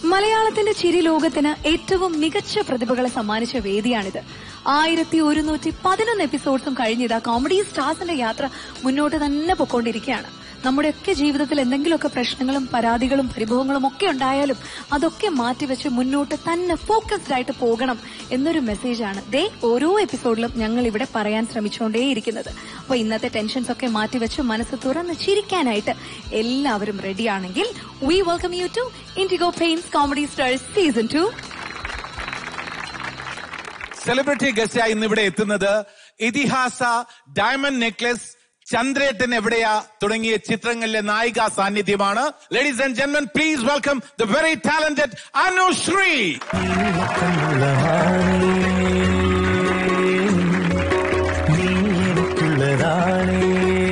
മലയാളത്തിന്റെ ചിരി ലോകത്തിന് ഏറ്റവും മികച്ച പ്രതിഭകളെ സമ്മാനിച്ച വേദിയാണിത് ആയിരത്തി ഒരുന്നൂറ്റി പതിനൊന്ന് എപ്പിസോഡ്സും കഴിഞ്ഞിതാ കോമഡി സ്റ്റാർസിന്റെ യാത്ര മുന്നോട്ട് തന്നെ പൊക്കോണ്ടിരിക്കുകയാണ് നമ്മുടെയൊക്കെ ജീവിതത്തിൽ എന്തെങ്കിലുമൊക്കെ പ്രശ്നങ്ങളും പരാതികളും പരിഭവങ്ങളും ഒക്കെ ഉണ്ടായാലും അതൊക്കെ മാറ്റിവെച്ച് മുന്നോട്ട് തന്നെ ഫോക്കസ്ഡ് ആയിട്ട് പോകണം എന്നൊരു മെസ്സേജാണ് ദേ ഓരോ എപ്പിസോഡിലും ഞങ്ങൾ ഇവിടെ പറയാൻ ശ്രമിച്ചുകൊണ്ടേയിരിക്കുന്നത് അപ്പൊ ഇന്നത്തെ ടെൻഷൻസ് ഒക്കെ മാറ്റിവെച്ച് മനസ്സ് തുറന്ന് ചിരിക്കാനായിട്ട് എല്ലാവരും റെഡിയാണെങ്കിൽ we welcome you to Indigo Paints comedy stars season two celebrity ഗസ്റ്റായി ഇന്ന് ഇവിടെ എത്തുന്നത് ഇതിഹാസ ഡയമണ്ട് നെക്ലസ് ചന്ദ്രേട്ടൻ എവിടെയാ തുടങ്ങിയ ചിത്രങ്ങളിലെ നായിക സാന്നിധ്യമാണ് ലേഡീസ് ആൻഡ് ജെന്മൻ please welcome the very talented Anusree നീക്കുള്ളതാണേ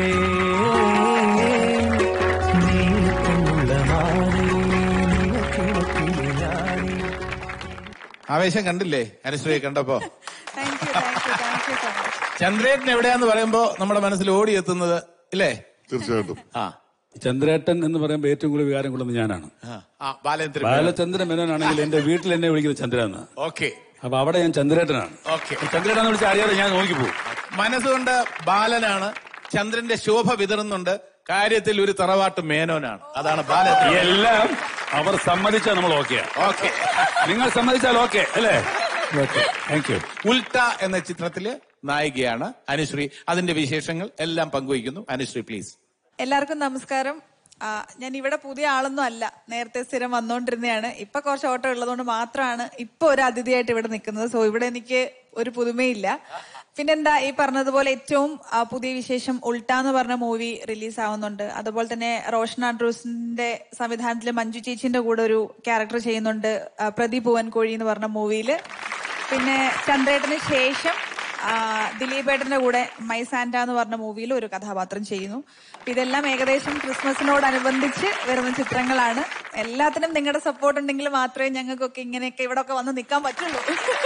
നീക്കുള്ളതാണേ നിനക്കിടത്തിലെ ഞാനേ ആവേശം കണ്ടില്ലേ അനുശ്രീയെ കണ്ടപ്പോ thank you thank you thank you so much ചന്ദ്രേട്ടൻ എവിടെയാന്ന് പറയുമ്പോ നമ്മുടെ മനസ്സിൽ ഓടിയെത്തുന്നത് ഇല്ലേ തീർച്ചയായിട്ടും ആ ചന്ദ്രേട്ടൻ എന്ന് പറയുമ്പോൾ ഏറ്റവും കൂടുതൽ വികാരം കൊള്ളുന്നത് ഞാനാണ് ആ, ആ ബാലേന്ദ്രൻ ബാലചന്ദ്രൻ മേനോനാണെങ്കിൽ എന്റെ വീട്ടിൽ എന്നെ വിളിക്കുന്നത് ചന്ദ്ര എന്ന് ഓക്കെ അപ്പൊ അവിടെ ഞാൻ ചന്ദ്രേട്ടനാണ് ഓക്കെ ചന്ദ്രേട്ടൻ എന്ന് വിളിച്ചാൽ അറിയാതെ ഞാൻ നോക്കിപ്പോകും മനസ്സുകൊണ്ട് ബാലനാണ് ചന്ദ്രന്റെ ശോഭ വിതറുന്നുണ്ട് കാര്യത്തിൽ ഒരു തറവാട്ട് മേനോനാണ് അതാണ് ബാലൻ എല്ലാം അവർ സമ്മതിച്ചാൽ നമ്മൾ ഓക്കെയാണ് ഓക്കെ നിങ്ങൾ സമ്മതിച്ചാൽ ഓക്കെ അല്ലേ ഓക്കെ താങ്ക് യു ഉൽട്ട എന്ന ചിത്രത്തില് നായികയാണ് അനുശ്രീ അതിന്റെ വിശേഷങ്ങൾ എല്ലാം പങ്കുവയ്ക്കുന്നു അനുശ്രീ പ്ലീസ് എല്ലാവർക്കും നമസ്കാരം ആ, ഞാൻ ഇവിടെ പുതിയ ആളൊന്നും അല്ല നേരത്തെ സ്ഥിരം വന്നുകൊണ്ടിരുന്നതാണ് ഇപ്പൊ കുറച്ച് ഓട്ടം ഉള്ളതുകൊണ്ട് മാത്രമാണ് ഇപ്പൊ ഒരു അതിഥിയായിട്ട് ഇവിടെ നിൽക്കുന്നത് സോ ഇവിടെ എനിക്ക് ഒരു പുതുമയില്ല പിന്നെന്താ ഈ പറഞ്ഞതുപോലെ ഏറ്റവും ആ, പുതിയ വിശേഷം ഉൾട്ട എന്ന് പറഞ്ഞ മൂവി റിലീസ് ആവുന്നുണ്ട് അതുപോലെ തന്നെ റോഷൻ ആൻഡ്രൂസിന്റെ സംവിധാനത്തിൽ മഞ്ജു ചേച്ചിന്റെ കൂടെ ഒരു ക്യാരക്ടർ ചെയ്യുന്നുണ്ട് ആ, പ്രദീപ് ഭുവൻകോഴി എന്ന് പറഞ്ഞ മൂവിയിൽ പിന്നെ ചന്ദ്രേട്ടന് ശേഷം ആ, ദിലീപേട്ടന്റെ കൂടെ മൈ സാന്റ എന്ന് പറഞ്ഞ മൂവിയിൽ ഒരു കഥാപാത്രം ചെയ്യുന്നു അപ്പൊ ഇതെല്ലാം ഏകദേശം ക്രിസ്മസിനോടനുബന്ധിച്ച് വരുന്ന ചിത്രങ്ങളാണ് എല്ലാത്തിനും നിങ്ങളുടെ സപ്പോർട്ട് ഉണ്ടെങ്കിൽ മാത്രമേ ഞങ്ങൾക്കൊക്കെ ഇങ്ങനെയൊക്കെ ഇവിടെ ഒക്കെ വന്ന് നിൽക്കാൻ പറ്റുള്ളൂ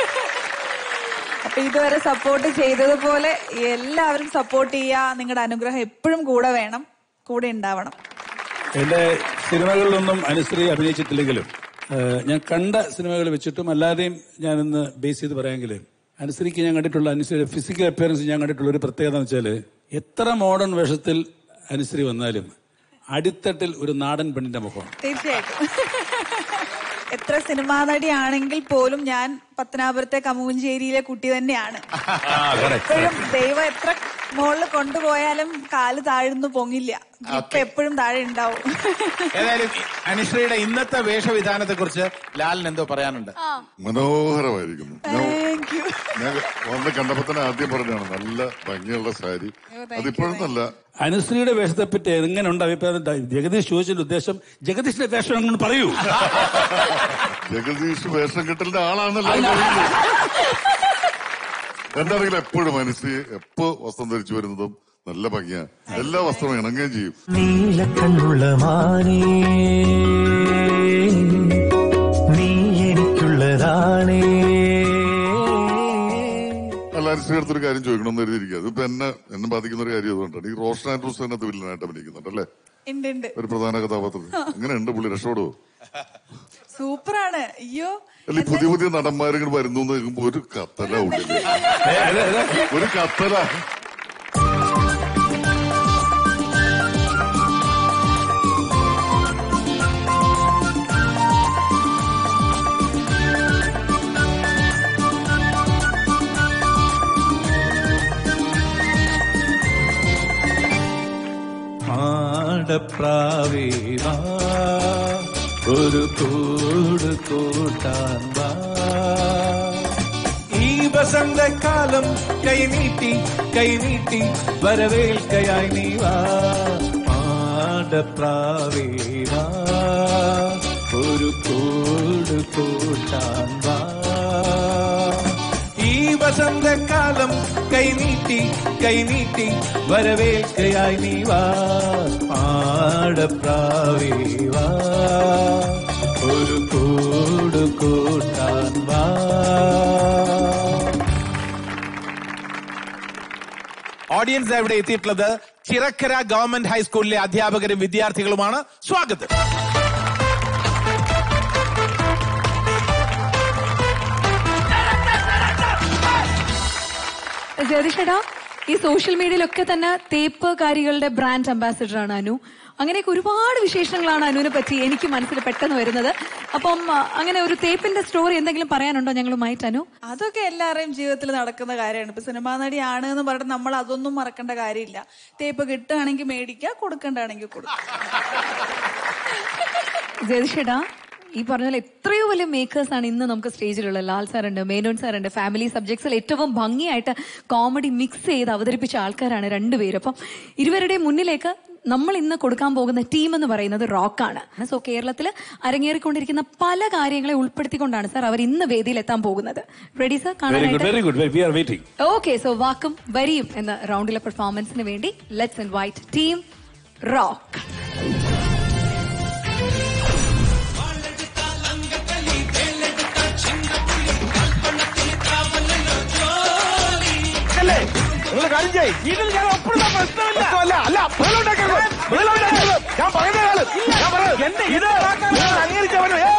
അപ്പൊ ഇതുവരെ സപ്പോർട്ട് ചെയ്തതുപോലെ എല്ലാവരും സപ്പോർട്ട് ചെയ്യുക നിങ്ങളുടെ അനുഗ്രഹം എപ്പോഴും കൂടെ വേണം കൂടെ ഉണ്ടാവണം എന്റെ സിനിമകളിലൊന്നും അനുശ്രീ അഭിനയിച്ചിട്ടില്ലെങ്കിലും ഏഹ്, ഞാൻ കണ്ട സിനിമകൾ വെച്ചിട്ടും അല്ലാതെയും ഞാൻ ഇന്ന് ബേസ് ചെയ്ത് പറയാമെങ്കിൽ അനുശ്രീക്ക് ഞാൻ കണ്ടിട്ടുള്ള അനുശ്രീയുടെ ഫിസിക്കൽ അപ്പിയറൻസ് ഞാൻ കണ്ടിട്ടുള്ള ഒരു പ്രത്യേകത എന്ന് വെച്ചാൽ എത്ര മോഡേൺ വേഷത്തിൽ അനുശ്രീ വന്നാലും അടിത്തട്ടിൽ ഒരു നാടൻ പെണ്ണിന്റെ മുഖമാണ് തീർച്ചയായിട്ടും എത്ര സിനിമാ നടി ആണെങ്കിൽ പോലും ഞാൻ പത്തനാപുരത്തെ കമുഞ്ചേരിയിലെ കുട്ടി തന്നെയാണ് എപ്പോഴും ദൈവം എത്ര മുകളിൽ കൊണ്ടുപോയാലും കാല് താഴ്ന്നു പൊങ്ങില്ല ഇപ്പൊ എപ്പോഴും താഴെ ഉണ്ടാവും ഏതായാലും അനുശ്രീയുടെ ഇന്നത്തെ വേഷവിധാനത്തെ കുറിച്ച് ലാലിന് എന്തോ പറയാനുണ്ട് മനോഹരമായിരിക്കുന്നു ഞാൻ താങ്ക് യു ഞാൻ വന്ന് കണ്ടപ്പോ തന്നെ ആദ്യം പറഞ്ഞാണ് നല്ല ഭംഗിയുള്ള സാരി അതിപ്പോഴും നല്ല അനുശ്രീയുടെ വേഷത്തെ പറ്റി എങ്ങനെയുണ്ട് അഭിപ്രായം ജഗദീഷ് ചോദിച്ചതിന്റെ ഉദ്ദേശം ജഗദീഷിന്റെ വേഷം അങ്ങനെ പറയൂ ജഗദീഷ് വേഷം കെട്ടലിന്റെ ആളാണല്ലോ പറയുന്നത്. എന്താണെങ്കിലും എപ്പോഴും മനസ്സിൽ എപ്പോ വസ്ത്രം ധരിച്ചു വരുന്നതും നല്ല ഭംഗിയാ എല്ലാ വസ്ത്രവും ഇണങ്ങുകയും ചെയ്യും നീലക്കണ്ണുള്ള മാനേ നീ എനിക്കുള്ളതാണേ എല്ലാവരും അടുത്തൊരു കാര്യം ചോദിക്കണമെന്ന് കരുതിയിരിക്കുക അതിപ്പോ എന്നെ എന്നെ ബാധിക്കുന്ന ഒരു കാര്യം അതുകൊണ്ടാണ് ഈ റോഷൻ ആൻഡ്രൂസ് അതിനകത്ത് വില്ലനായിട്ട് അഭിനയിക്കുന്നുണ്ട് അല്ലേ ഉണ്ട് ഉണ്ട് ഒരു പ്രധാന കഥാപാത്രം എങ്ങനെയുണ്ട് പുള്ളി രക്ഷപ്പെടുവോ സൂപ്പറാണ് അയ്യോ അല്ല ഈ പുതിയ പുതിയ നടന്മാർ ഇങ്ങനെ വരുന്നു എന്ന് കേൾക്കുമ്പോ ഒരു കത്തല ഉള്ളില് ഒരു കത്തല ആടപ്രാവേവാ ഒരു കൂട് കൂട്ടാൻ വാ ഈ വസന്തകാലം കൈനീട്ടി കൈനീട്ടി വരവേൽക്കയായി നീ വാ ആടപ്രാവേവാ ഒരു കൂട് കൂട്ടാൻ വാ ഈ വസന്തകാലം കൈനീട്ടി കൈനീട്ടി വരവേൽക്കയായി നീ വാ പാടപ്രാവേ വാ ഒരു കൂട് കൂട്ടാൻ വാ ഓഡിയൻസ് ഇവിടെ എത്തിയിട്ടുള്ളത് ചിറക്കര ഗവൺമെന്റ് ഹൈസ്കൂളിലെ അധ്യാപകരും വിദ്യാർത്ഥികളുമാണ് സ്വാഗതം ജഗദീഷേടാ ഈ സോഷ്യൽ മീഡിയയിലൊക്കെ തന്നെ തേപ്പ് കാരികളുടെ ബ്രാൻഡ് അംബാസിഡർ ആണ് അനു അങ്ങനെയൊക്കെ ഒരുപാട് വിശേഷങ്ങളാണ് അനുവിനെ പറ്റി എനിക്ക് മനസ്സിൽ പെട്ടെന്ന് വരുന്നത് അപ്പം ആ, അങ്ങനെ ഒരു തേപ്പിന്റെ സ്റ്റോറി എന്തെങ്കിലും പറയാനുണ്ടോ ഞങ്ങളുമായിട്ട് അനു അതൊക്കെ എല്ലാവരുടെയും ജീവിതത്തിൽ നടക്കുന്ന കാര്യമാണ് ഇപ്പൊ സിനിമാ നടിയാണ് എന്ന് പറഞ്ഞിട്ട് നമ്മൾ അതൊന്നും മറക്കേണ്ട കാര്യമില്ല തേപ്പ് കിട്ടുകയാണെങ്കിൽ മേടിക്കുക കൊടുക്കണ്ടാണെങ്കിൽ കൊടുക്കുക ജഗദീഷേടാ ഈ പറഞ്ഞ പോലെ എത്രയോ വലിയ മേക്കേഴ്സ് ആണ് ഇന്ന് നമുക്ക് സ്റ്റേജിലുള്ള ലാൽ സാറുണ്ട് മേനോൻ സാറുണ്ട് ഫാമിലി സബ്ജക്ട്സിൽ ഏറ്റവും ഭംഗിയായിട്ട് കോമഡി മിക്സ് ചെയ്ത് അവതരിപ്പിച്ച ആൾക്കാരാണ് രണ്ടുപേരും അപ്പം ഇരുവരുടെയും മുന്നിലേക്ക് നമ്മൾ ഇന്ന് കൊടുക്കാൻ പോകുന്ന ടീം എന്ന് പറയുന്നത് റോക്കാണ് സോ കേരളത്തിൽ അരങ്ങേറിക്കൊണ്ടിരിക്കുന്ന പല കാര്യങ്ങളെ ഉൾപ്പെടുത്തിക്കൊണ്ടാണ് സാർ അവർ ഇന്ന് വേദിയിൽ എത്താൻ പോകുന്നത് റെഡി സാർ വെരി ഗുഡ് കാണാനായിട്ട് very good we are waiting okay so വാക്കും വരിയും എന്ന റൗണ്ടിലെ പെർഫോമൻസിന് വേണ്ടി ലെറ്റ്സ് ഇൻവൈറ്റ് ടീം റോക്ക് നിങ്ങൾ കാര്യം ചെയ്യ്. ഇതിൽ ഞാൻ ഒപ്പിടുന്ന പ്രശ്നമില്ല. അല്ല ബഹളം ഉണ്ടാക്കരുത്. ബഹളം ഉണ്ടാക്കരുത്. ഞാൻ പറയുന്ന കാലം ഞാൻ പറയുന്നത് ഇത് നിങ്ങൾ അംഗീകരിച്ചവന് ഏ!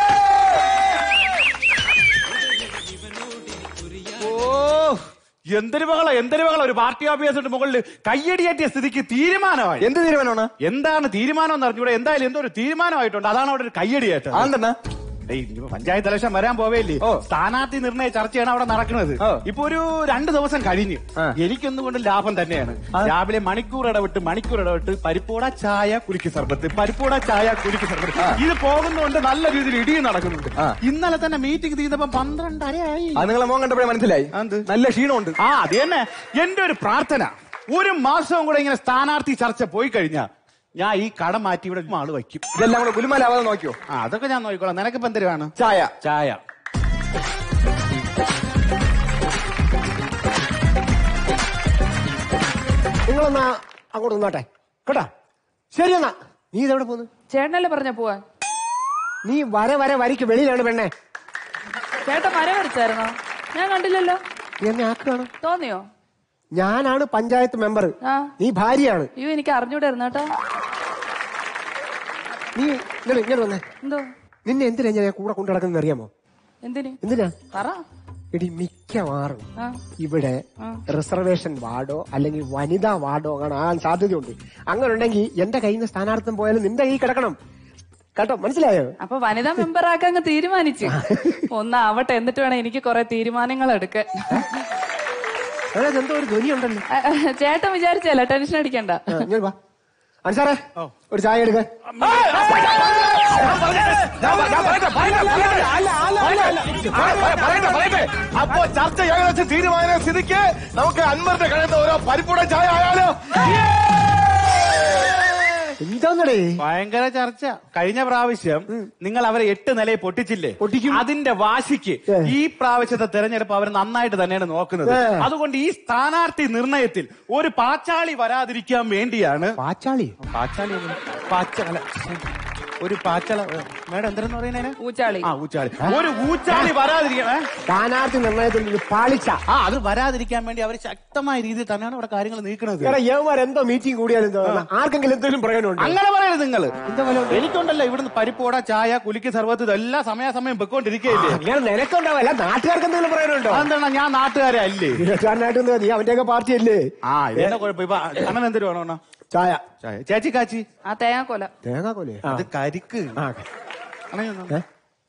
ഓ എന്തൊരു ബഹളം എന്തൊരു ബഹളം ഒരു പാർട്ടി ഓഫീസിന്റെ മുകളിൽ കയ്യടിയേറ്റിയ സ്ഥിതിക്ക് തീരുമാനമായി എന്ത് തീരുമാനമാണ് എന്താണ് തീരുമാനം എന്ന് അറിഞ്ഞൂടെ എന്തായാലും എന്തോ ഒരു തീരുമാനമായിട്ടുണ്ട് അതാണ് അവിടെ ഒരു കയ്യടിയേറ്റത് അതെന്താ ഏയ്, ഇനിയിപ്പോ പഞ്ചായത്ത് ഇലക്ഷൻ വരാൻ പോവേലേ ഓ. സ്ഥാനാർത്ഥി നിർണയ ചർച്ചയാണ് അവിടെ നടക്കുന്നത് ഓ. ഇപ്പൊ ഒരു രണ്ട് ദിവസം കഴിഞ്ഞ് ആ. എനിക്കൊന്നുകൊണ്ട് ലാഭം തന്നെയാണ് രാവിലെ മണിക്കൂർ ഇടവിട്ട് മണിക്കൂർ ഇടവിട്ട് പരിപ്പൂട ചായ കുലുക്കി സർബത്ത് പരിപ്പൂട ചായ കുലുക്കി സർബത്ത് ഇത് പോകുന്നതുകൊണ്ട് നല്ല രീതിയിൽ ഇടിയും നടക്കുന്നുണ്ട് ആ. ഇന്നലെ തന്നെ മീറ്റിംഗ് തീർന്നപ്പോ പന്ത്രണ്ടരയായി അത് നിങ്ങളെ മോൻ കണ്ടപ്പോഴേ മനസ്സിലായി എന്ത്? നല്ല ക്ഷീണമുണ്ട് ആ അത് തന്നെ എന്റെ ഒരു പ്രാർത്ഥന ഒരു മാസവും കൂടെ ഇങ്ങനെ സ്ഥാനാർത്ഥി ചർച്ച പോയി കഴിഞ്ഞാ ഞാൻ ഈ കട മാറ്റി ഇവിടെ ആള് വയ്ക്കും ഇതെല്ലാം കൂടെ ഗുലുമാലാവാതെ നോക്കിയോ ആ അതൊക്കെ ഞാൻ നോക്കിക്കോളാം നിനക്കിപ്പോ എന്തിനാണ് ചായ ചായ നിങ്ങളെന്നാ അങ്ങോട്ട് നിന്നോട്ടെ കേട്ടാ ശരി എന്നാ നീ ഇതെവിടെ പോന്നു ചേട്ടനല്ലേ പറഞ്ഞ പോവാൻ നീ വര വര വരിക്ക് വെളിയിലാണ് പെണ്ണെ ചേട്ടൻ മരം വരച്ചായിരുന്നോ ഞാൻ കണ്ടില്ലല്ലോ നീ എന്നെ ആക്കുകയാണ് തോന്നിയോ ഞാനാണ് പഞ്ചായത്ത് മെമ്പർ ആ നീ ഭാര്യയാണ് അയ്യോ എനിക്ക് അറിഞ്ഞൂടായിരുന്നു കേട്ടോ നീ ഇങ്ങനെ ഇങ്ങനെ വന്നേ എന്തോ നിന്നെ എന്തിനാ ഞാൻ കൂടെ കൊണ്ടു നടക്കുന്നത് അറിയാമോ എന്തിന് എന്തിനാ പറ എടി മിക്കവാറും ആ ഇവിടെ റിസർവേഷൻ വാർഡോ അല്ലെങ്കിൽ വനിതാ വാർഡോ കാണാൻ സാധ്യതയുണ്ട് അങ്ങനെ ഉണ്ടെങ്കിൽ എന്റെ കയ്യിൽ നിന്ന് സ്ഥാനാർത്ഥം പോയാലും നിന്റെ കൈ കിടക്കണം കേട്ടോ മനസ്സിലായോ അപ്പൊ വനിതാ മെമ്പർ ആക്കാൻ അങ്ങ് തീരുമാനിച്ചു ഒന്നാവട്ടെ എന്നിട്ട് വേണം എനിക്ക് കുറെ തീരുമാനങ്ങൾ എടുക്കാൻ അതിനകത്ത് എന്തോ ഒരു ധ്വനി ഉണ്ടല്ലോ അ, അ, ചേട്ടൻ വിചാരിച്ചല്ല ടെൻഷൻ അടിക്കണ്ട ആ, ഇങ്ങോട്ട് വാ അൻസാറേ ഒരു ചായ എടുക്കാൻ അപ്പോ ചർച്ച ഏകദേശം തീരുമാന സ്ഥിതിക്ക് നമുക്ക് അൻവറിന്റെ കഴിയുന്ന ഓരോ പരിപ്പൂട ചായ ആയാലോ എന്താന്നടേ ഭയങ്കര ചർച്ച കഴിഞ്ഞ പ്രാവശ്യം നിങ്ങൾ അവരെ എട്ട് നിലയെ പൊട്ടിച്ചില്ലേ പൊട്ടിക്കും. അതിന്റെ വാശിക്ക് ഏ. ഈ പ്രാവശ്യത്തെ തെരഞ്ഞെടുപ്പ് അവർ നന്നായിട്ട് തന്നെയാണ് നോക്കുന്നത് ഏ. അതുകൊണ്ട് ഈ സ്ഥാനാർത്ഥി നിർണയത്തിൽ ഒരു പാച്ചാളി വരാതിരിക്കാൻ വേണ്ടിയാണ് പാച്ചാളി പാച്ചാളി അല്ല. പാച്ച അല്ല, ഒരു പാച്ചാള മേഡം എന്തെന്ന് പറയുന്നതിന് ഊച്ചാളി ആ ഊച്ചാളി ഒരു ഊച്ചാളി വരാതിരിക്കാൻ ഏ? സ്ഥാനാർത്ഥി നിർണയത്തിൽ ഒരു പാളിച്ച ആ അത് വരാതിരിക്കാൻ വേണ്ടി അവർ ശക്തമായ രീതിയിൽ തന്നെയാണ് അവിടെ കാര്യങ്ങൾ നീക്കുന്നത് എടാ യവന്മാർ എന്തോ മീറ്റിംഗ് കൂടിയാലും എന്തോ ആർക്കെങ്കിലും എന്തെങ്കിലും പ്രയോജനമുണ്ട് അങ്ങനെ പറയരുത് നിങ്ങൾ എനിക്കുണ്ടല്ലോ ഇവിടുന്ന് പരിപ്പോട ചായ കുലുക്കി സർവത്ത് ഇതെല്ലാം സമയാസമയം വെക്കൊണ്ടിരിക്കുകയില്ലേ അങ്ങനെ നിനക്കുണ്ടാവല്ല നാട്ടുകാർക്ക് എന്തെങ്കിലും പ്രയോജനമുണ്ടോ അതെന്താണ് ഞാൻ നാട്ടുകാരെ അല്ലേ നാട്ടുകാരനായിട്ട് എന്താ, നീ അവന്റെയൊക്കെ പാർട്ടി അല്ലേ ആ ഇതെന്നെ കുഴപ്പം ഇപ്പൊ അണ്ണൻ എന്തൊരു വേണോ അണ്ണാ? ചായ ചായ ചേച്ചി കാച്ചി ആ തേങ്ങാക്കൊല തേങ്ങാ കൊലേ അത് കരിക്ക് ആ അണ്ണൻ ഒന്ന്.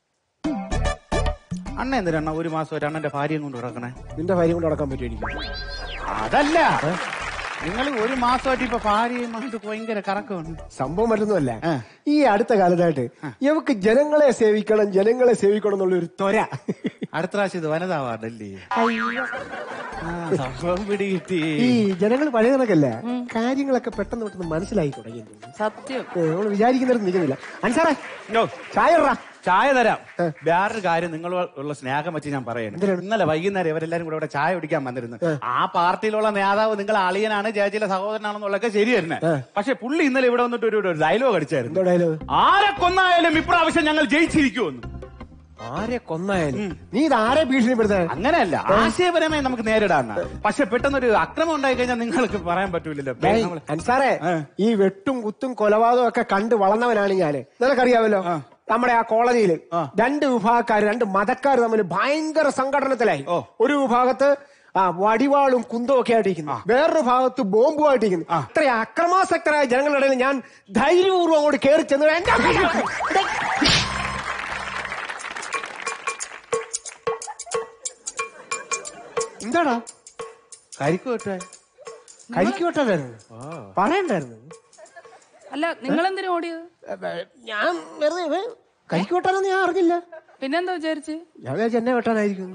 അണ്ണ എന്തിനാ ഒരു മാസം ഒരു അണ്ണന്റെ ഭാര്യയും കൊണ്ട് കിടക്കണേ നിന്റെ ഭാര്യ കൊണ്ട് നടക്കാൻ പറ്റും എനിക്ക് അതല്ല നിങ്ങൾ ഒരു മാസമായിട്ട് ഇപ്പൊ ഭാര്യയും അത് ഭയങ്കര കറക്കമാണ് സംഭവം മറ്റൊന്നുമല്ല ആ. ഈ അടുത്ത കാലത്തായിട്ട് ഇവക്ക് ജനങ്ങളെ സേവിക്കണം ജനങ്ങളെ സേവിക്കണം എന്നുള്ള ഒരു ത്വര അടുത്ത പ്രാവശ്യം ഇത് വനിതാ വാർഡല്ലേ ആ, സംഭവം പിടികിട്ടി ഈ ജനങ്ങൾ പഴയ കണക്കല്ല കാര്യങ്ങളൊക്കെ പെട്ടെന്ന് പെട്ടെന്ന് മനസ്സിലായി തുടങ്ങി സത്യം നമ്മൾ വിചാരിക്കുന്നിടത്ത് നിൽക്കുന്നില്ല അൻസാറേ നോ. ചായ ഇടറാ. ചായ തരാം വേറൊരു കാര്യം നിങ്ങൾ ഉള്ള സ്നേഹം വെച്ച് ഞാൻ പറയുന്നു ഇന്നലെ വൈകുന്നേരം ഇവരെല്ലാരും കൂടെ ഇവിടെ ചായ കുടിക്കാൻ വന്നിരുന്നു ആ പാർട്ടിയിലുള്ള നേതാവ് നിങ്ങൾ അളിയനാണ് ജയജിലെ സഹോദരനാണെന്നുള്ളതൊക്കെ ശരി തന്നെ പക്ഷെ പുള്ളി ഇന്നലെ ഇവിടെ വന്നിട്ട് ഒരു ഡയലോഗ് അടിച്ചായിരുന്നു എന്തോ ഡയലോഗ് ആരെ കൊന്നായാലും ഇപ്രാവശ്യം ഞങ്ങൾ ജയിച്ചിരിക്കുമെന്ന് ആരെ കൊന്നായാലും നീ ഇത് ആരെ ഭീഷണിപ്പെടുത്താൻ അങ്ങനെയല്ല ആശയപരമായി നമുക്ക് നേരിടാനാണ് പക്ഷെ പെട്ടെന്നൊരു അക്രമം ഉണ്ടായി കഴിഞ്ഞാൽ നിങ്ങൾക്ക് പറയാൻ പറ്റൂലല്ലോ ഡേയ്, നമ്മള് അൻസാറേ ആ. ഈ വെട്ടും കുത്തും കൊലപാതകവും ഒക്കെ കണ്ട് വളർന്നവനാണ് ഞാന് നിനക്കറിയാമല്ലോ നമ്മുടെ ആ കോളനിയിൽ രണ്ട് വിഭാഗക്കാർ രണ്ട് മതക്കാർ തമ്മിൽ ഭയങ്കര സംഘടനത്തിലായി ഓ. ഒരു വിഭാഗത്ത് ആ വടിവാളും കുന്തവും ഒക്കെ ആയിട്ടിരിക്കുന്നു വേറൊരു ഭാഗത്ത് ബോംബുമായിട്ടിരിക്കുന്നു ഇത്ര അക്രമാസക്തരായ ജനങ്ങളുടെ ഇടയിൽ ഞാൻ ധൈര്യപൂർവ്വം അങ്ങോട്ട് കയറി ചെന്ന് എന്റെ അമ്മ! എന്താടാ കരിക്ക് വെട്ടാൻ കരിക്ക് വെട്ടതായിരുന്നു പറയണ്ടായിരുന്നു അല്ല നിങ്ങൾ എന്തിനാ ഓടിയത് ഞാൻ വെറുതെ ഇത് കരിക്ക് വെട്ടാനൊന്നും ഞാൻ അറിഞ്ഞില്ല പിന്നെന്താ വിചാരിച്ച് ഞാൻ വിചാരിച്ചു എന്നെ വെട്ടാനായിരിക്കും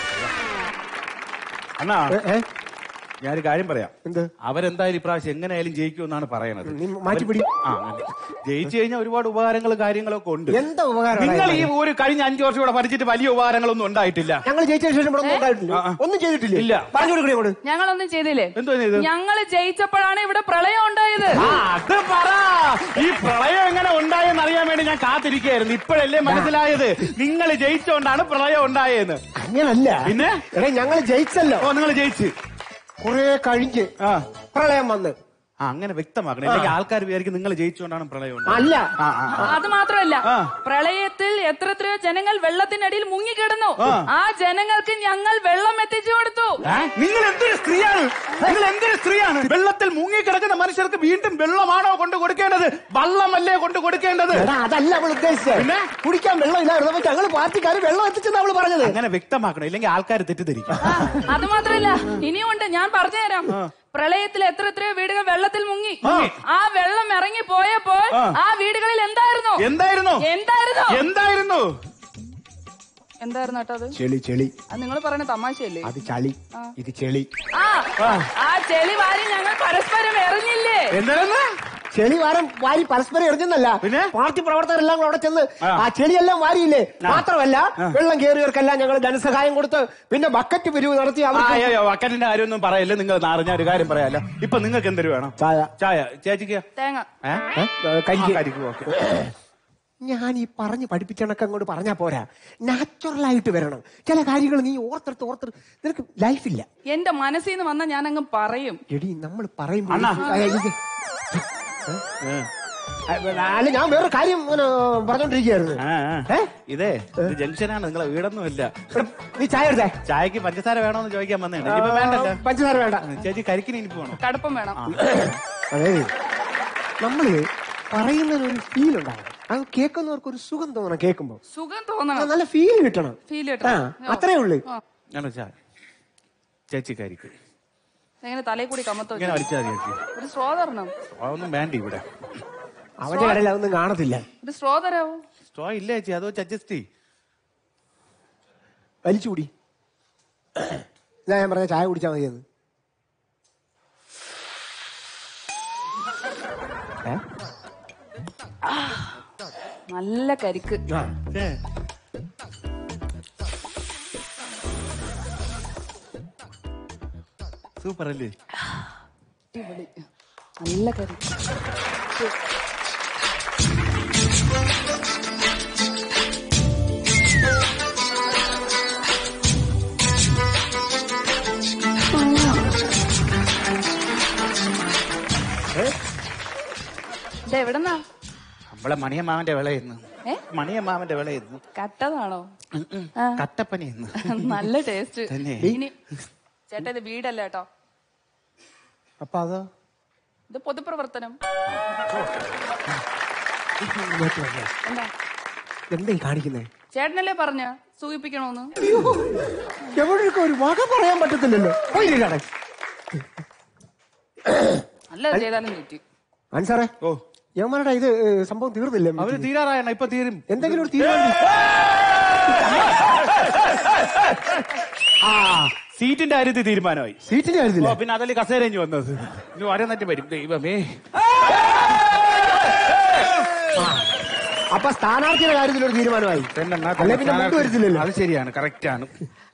അണ്ണാ ഏ, ഏ? ഞാനൊരു കാര്യം പറയാം എന്ത് അവരെന്തായാലും ഇപ്രാവശ്യം എങ്ങനെയായാലും ജയിക്കുമെന്നാണ് പറയണത് നീ മാറ്റിപ്പിടി ആ അങ്ങനെ. ജയിച്ചു കഴിഞ്ഞാൽ ഒരുപാട് ഉപകാരങ്ങളും കാര്യങ്ങളൊക്കെ ഉണ്ട് എന്താ ഉപകാരം നിങ്ങൾ ഈ ഒരു കഴിഞ്ഞ അഞ്ചു വർഷം ഇവിടെ ഭരിച്ചിട്ട് വലിയ ഉപകാരങ്ങളൊന്നും ഉണ്ടായിട്ടില്ല ഞങ്ങൾ ജയിച്ച ശേഷം ഇവിടെ ഒന്നും ഉണ്ടായിട്ടില്ല ഒന്നും ചെയ്തിട്ടില്ല ഇല്ല. പറഞ്ഞു കൊടുക്കണേ അങ്ങോട്ട് ഞങ്ങളൊന്നും ചെയ്തില്ലേ എന്തോ ചെയ്ത് ഞങ്ങൾ ജയിച്ചപ്പോഴാണ് ഇവിടെ പ്രളയം ഉണ്ടായത് ആ, അത് പറ ഈ പ്രളയം എങ്ങനെ ഉണ്ടായെന്ന് അറിയാൻ വേണ്ടി ഞാൻ കാത്തിരിക്കുകയായിരുന്നു ഇപ്പോഴല്ലേ മനസ്സിലായത് നിങ്ങൾ ജയിച്ചോണ്ടാണ് പ്രളയം ഉണ്ടായെന്ന് അങ്ങനല്ല പിന്നെ? എടേ ഞങ്ങൾ ജയിച്ചല്ലോ ഓ നിങ്ങൾ ജയിച്ച് കുറെ കഴിഞ്ഞ് ആ പ്രളയം വന്ന് ആ, അങ്ങനെ വ്യക്തമാക്കണം അല്ലെങ്കിൽ ആൾക്കാർ വിചാരിക്കും നിങ്ങൾ ജയിച്ചുകൊണ്ടാണ് പ്രളയം ഉണ്ടായത്. അല്ല ആ, ആ, ആ. അത് മാത്രമല്ല ആ. പ്രളയത്തിൽ എത്ര എത്രയോ ജനങ്ങൾ വെള്ളത്തിനടിയിൽ മുങ്ങിക്കിടന്നു ആ ജനങ്ങൾക്ക് ഞങ്ങൾ വെള്ളം എത്തിച്ചു കൊടുത്തു ഏ? നിങ്ങൾ എന്തൊരു സ്ത്രീയാണ് നിങ്ങൾ എന്തൊരു സ്ത്രീയാണ് വെള്ളത്തിൽ മുങ്ങിക്കിടക്കുന്ന മനുഷ്യർക്ക് വീണ്ടും വെള്ളമാണോ കൊണ്ട് കൊടുക്കേണ്ടത് വള്ളമല്ലേ കൊണ്ട് കൊടുക്കേണ്ടത് എടാ അതല്ല അവൾ ഉദ്ദേശിച്ചത് പിന്നെ? കുടിക്കാൻ വെള്ളം ഇല്ലായിരുന്നു ഞങ്ങൾ പാർട്ടിക്കാർ വെള്ളം എത്തിച്ചെന്ന് അവള് പറഞ്ഞത് അങ്ങനെ വ്യക്തമാക്കണം ഇല്ലെങ്കിൽ ആൾക്കാർ തെറ്റിദ്ധരിക്കും ആ, അത് മാത്രമല്ല ഇനിയുണ്ട് ഞാൻ പറഞ്ഞുതരാം പ്രളയത്തിൽ എത്ര എത്രയോ വീടുകൾ വെള്ളത്തിൽ മുങ്ങി ആ വെള്ളം ഇറങ്ങി പോയപ്പോൾ ആ വീടുകളിൽ എന്തായിരുന്നു എന്തായിരുന്നു എന്തായിരുന്നു എന്തായിരുന്നു എന്തായിരുന്നു കേട്ടോ അത് ചെളി ചെളി അത് നിങ്ങൾ പറയുന്ന തമാശയല്ലേ അത് ചളി ഇത് ചെളി ആ ആ ചെളി വാരി ഞങ്ങൾ പരസ്പരം എറിഞ്ഞില്ലേ എന്തായിരുന്നു ചെളി വാരം വാരി പരസ്പരം എറിഞ്ഞെന്നല്ല പിന്നെ? പാർട്ടി പ്രവർത്തകരെല്ലാം കൂടെ അവിടെ ചെന്ന് ആ. ആ ചെളിയെല്ലാം വാരിയില്ലേ മാത്രമല്ല വെള്ളം കയറിയവർക്കെല്ലാം ഞങ്ങൾ ധനസഹായം കൊടുത്ത് പിന്നെ ബക്കറ്റ് പിരിവ് നടത്തി ആ, അവർക്ക് അയ്യോ അക്കറ്റിന്റെ കാര്യമൊന്നും പറയല്ലേ നിങ്ങൾ നാളെ ഞാൻ ഒരു കാര്യം പറയാലോ ഇപ്പൊ നിങ്ങൾക്ക് എന്തൊരു വേണം ചായ ചായ ചേച്ചിക്ക് തേങ്ങ ഏ? ഏ? കരിക്ക്. ആ, കരിക്ക്, ഓക്കേ. ഞാൻ ഈ പറഞ്ഞ് പഠിപ്പിച്ചണക്ക് അങ്ങോട്ട് പറഞ്ഞാ പോരാ നാച്ചുറൽ ആയിട്ട് വരണം ചില കാര്യങ്ങൾ നീ ഓർത്തെടുത്ത് ഓർത്തെടുത്ത് നിനക്ക് ലൈഫില്ല എന്റെ മനസ്സിൽ നിന്ന് വന്ന ഞാൻ അങ്ങ് പറയും എടി നമ്മൾ പറയുമ്പോൾ അണ്ണാ. ആ, ഇത്. ഏ? അല്ല ഞാൻ വേറെ കാര്യം ഇങ്ങനെ പറഞ്ഞോണ്ടിരിക്കുകയായിരുന്നു ആ, ആ. ഏ? ഇതേ ഇത് ജംഗ്ഷനാണ് നിങ്ങളെ വീടൊന്നുമില്ല എടാ, നീ ചായ എടുത്തേ ചായക്ക് പഞ്ചസാര വേണോന്ന് ചോദിക്കാൻ വന്നേണ് ഇനിയിപ്പോ വേണ്ടല്ലോ പഞ്ചസാര വേണ്ട ചേച്ചി കരിക്കിന് ഇനിയിപ്പോ വേണോ കടുപ്പം വേണം അതെ നമ്മള് പറയുന്നതിനൊരു ഫീൽ ഉണ്ടാകണം അത് കേൾക്കുന്നവർക്ക് ഒരു സുഖം തോന്നണം കേൾക്കുമ്പോ സുഖം ആ, തോന്നണം നല്ല ഫീൽ കിട്ടണം ഫീൽ ആ കിട്ടണം അത്രേ ഉള്ളു ആ. ഞാനോ ചായ ചേച്ചി കരിക്ക് എങ്ങനെ തലയിൽ കൂടി കമത്തോ ഇങ്ങനെ വലിച്ചാൽ മതി ചേച്ചി ഒരു സ്ട്രോ തരണം അതൊന്നും വേണ്ട ഇവിടെ അവന്റെ കടയിൽ അതൊന്നും കാണത്തില്ല ഒരു സ്ട്രോ തരാവോ സ്ട്രോ ഇല്ല ചേച്ചി അത് വെച്ച് അഡ്ജസ്റ്റ് ചെയ് വലിച്ചുകൂടി ഇതാ ഞാൻ പറഞ്ഞ ചായ കുടിച്ചാൽ മതിയെന്ന് ഏ? നല്ല കരിക്ക് ആ. സൂപ്പർ അല്ലേ അടിപൊളി. നല്ല കരിക്ക് ഇത് എവിടെന്നാ നമ്മളെ മണിയമ്മാവന്റെ വിളയിരുന്നു ഏ? മണിയമ്മാവന്റെ വിളയിരുന്നു കട്ടതാണോ കട്ടപ്പനയെന്ന് നല്ല ടേസ്റ്റ് തന്നെ? ഇനി ചേട്ടാ ഇത് വീടല്ല കേട്ടോ അപ്പൊ അതോ ഇത് പൊതുപ്രവർത്തനം ഇങ്ങോട്ട് വന്നേ. എന്താ എന്താ ഈ കാണിക്കുന്നേ ചേട്ടനല്ലേ പറഞ്ഞ സൂചിപ്പിക്കണോന്ന് എവിടെയൊക്കെ ഒരു വക പറയാൻ പറ്റത്തില്ലല്ലോ പോയില്ലേ കട നല്ല ചെയ്താലും തെറ്റി അൻസാറേ ഓ യവന്മാരുടെ ഇത് ഏ, സംഭവം തീർന്നില്ലേ അവര് തീരാറായണ ഇപ്പൊ തീരും എന്തെങ്കിലും ഒരു തീരുമാനം ആ സീറ്റിന്റെ കാര്യത്തിൽ തീരുമാനമായി സീറ്റിന്റെ ഓ കാര്യത്തില്ല പിന്നെ അതല്ലേ കസേരഞ്ഞു വന്നത് ഇനി വരന്നിട്ട് വരും ദൈവമേ അപ്പൊ സ്ഥാനാർത്ഥിയുടെ കാര്യത്തിൽ ഒരു തീരുമാനമായി അല്ലെ പിന്നെ മുമ്പ് വരത്തില്ലല്ലോ അത് ശരിയാണ് കറക്റ്റ് ആണ്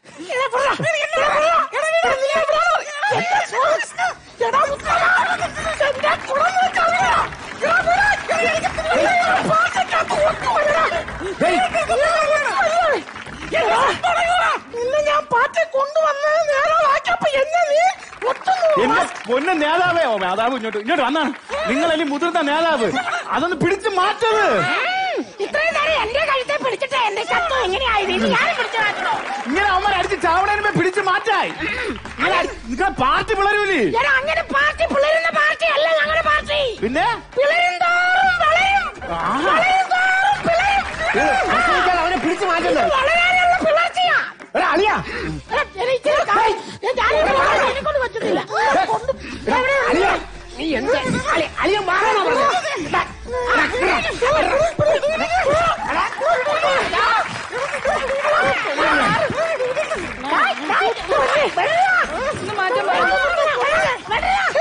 എന്നെ പൊന്ന നേതാവേ ഓ നേതാവ് ഇങ്ങോട്ട് ഇങ്ങോട്ട് വന്നാണ് നിങ്ങളല്ലേ മുതിർന്ന നേതാവ് അതൊന്ന് പിടിച്ചു മാറ്റത് ഇത്രയും നേരം എന്റെ കഴുത്തെ പിടിച്ചിട്ട് എന്റെ ശത്രു എങ്ങനെയായത് ഇനി ഞാനും പിടിച്ചു മാറ്റണോ ഇങ്ങനെ അവന്മാർ അടിച്ച് ചാവണേനുമ്പേ പിടിച്ചു മാറ്റായി നിങ്ങളെ പാർട്ടി പിളരൂലേ എടാ അങ്ങനെ പാർട്ടി പിളരുന്ന പാർട്ടി അല്ല ഞങ്ങളുടെ പാർട്ടി പിന്നെ പിളരും തോറും വളരും വളരും തോറും പിളരും പ്രസവിച്ചാൽ അവനെ പിടിച്ചു മാറ്റുന്നത് ഇത് വളരാനുള്ള പിളർച്ചയാ എടാ അളിയാ എടാ, എടാ, ഇച്ചിരി കായ്. ഞാൻ ഞാനിവിടെ വളരാൻ എന്നെക്കൊണ്ട് പറ്റുന്നില്ല കൊണ്ട് എവിടെ അളിയാ നീ എന്ത് അളി- അളിയൻ മാറാനാ പറഞ്ഞത് ഒന്ന് മാറ്റം പറ.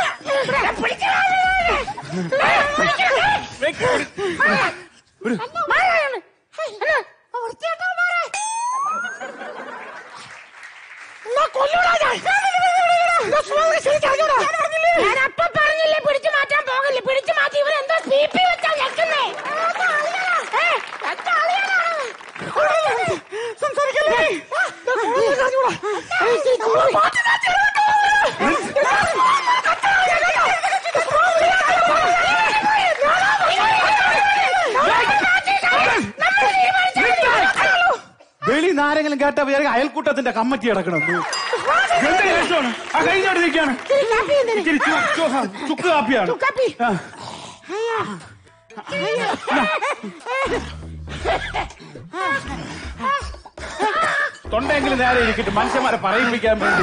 ഞാൻ അപ്പൊ പറഞ്ഞില്ലേ പിടിച്ചു മാറ്റാൻ പോകില്ലേ പിടിച്ചു മാറ്റി ഇവൻ എന്താ ബി പി വെച്ചാ ഞെക്കുന്നേ സംസാരിക്കല്ലേ വെളി നാരെങ്കിലും കേട്ട വിചാരിക്കും അയൽക്കൂട്ടത്തിന്റെ കമ്മറ്റി കിടക്കണം എന്താ കേസാണ് ആ കഴിഞ്ഞോട്ട് നിൽക്കാണ് ഇച്ചിരി ചു- ചു- ആ, ചുക്ക് കാപ്പിയാണ് ആ. തൊണ്ടെങ്കിലും നേരെ ഇരിക്കട്ടെ മനുഷ്യന്മാരെ പറയിപ്പിക്കാൻ വേണ്ടി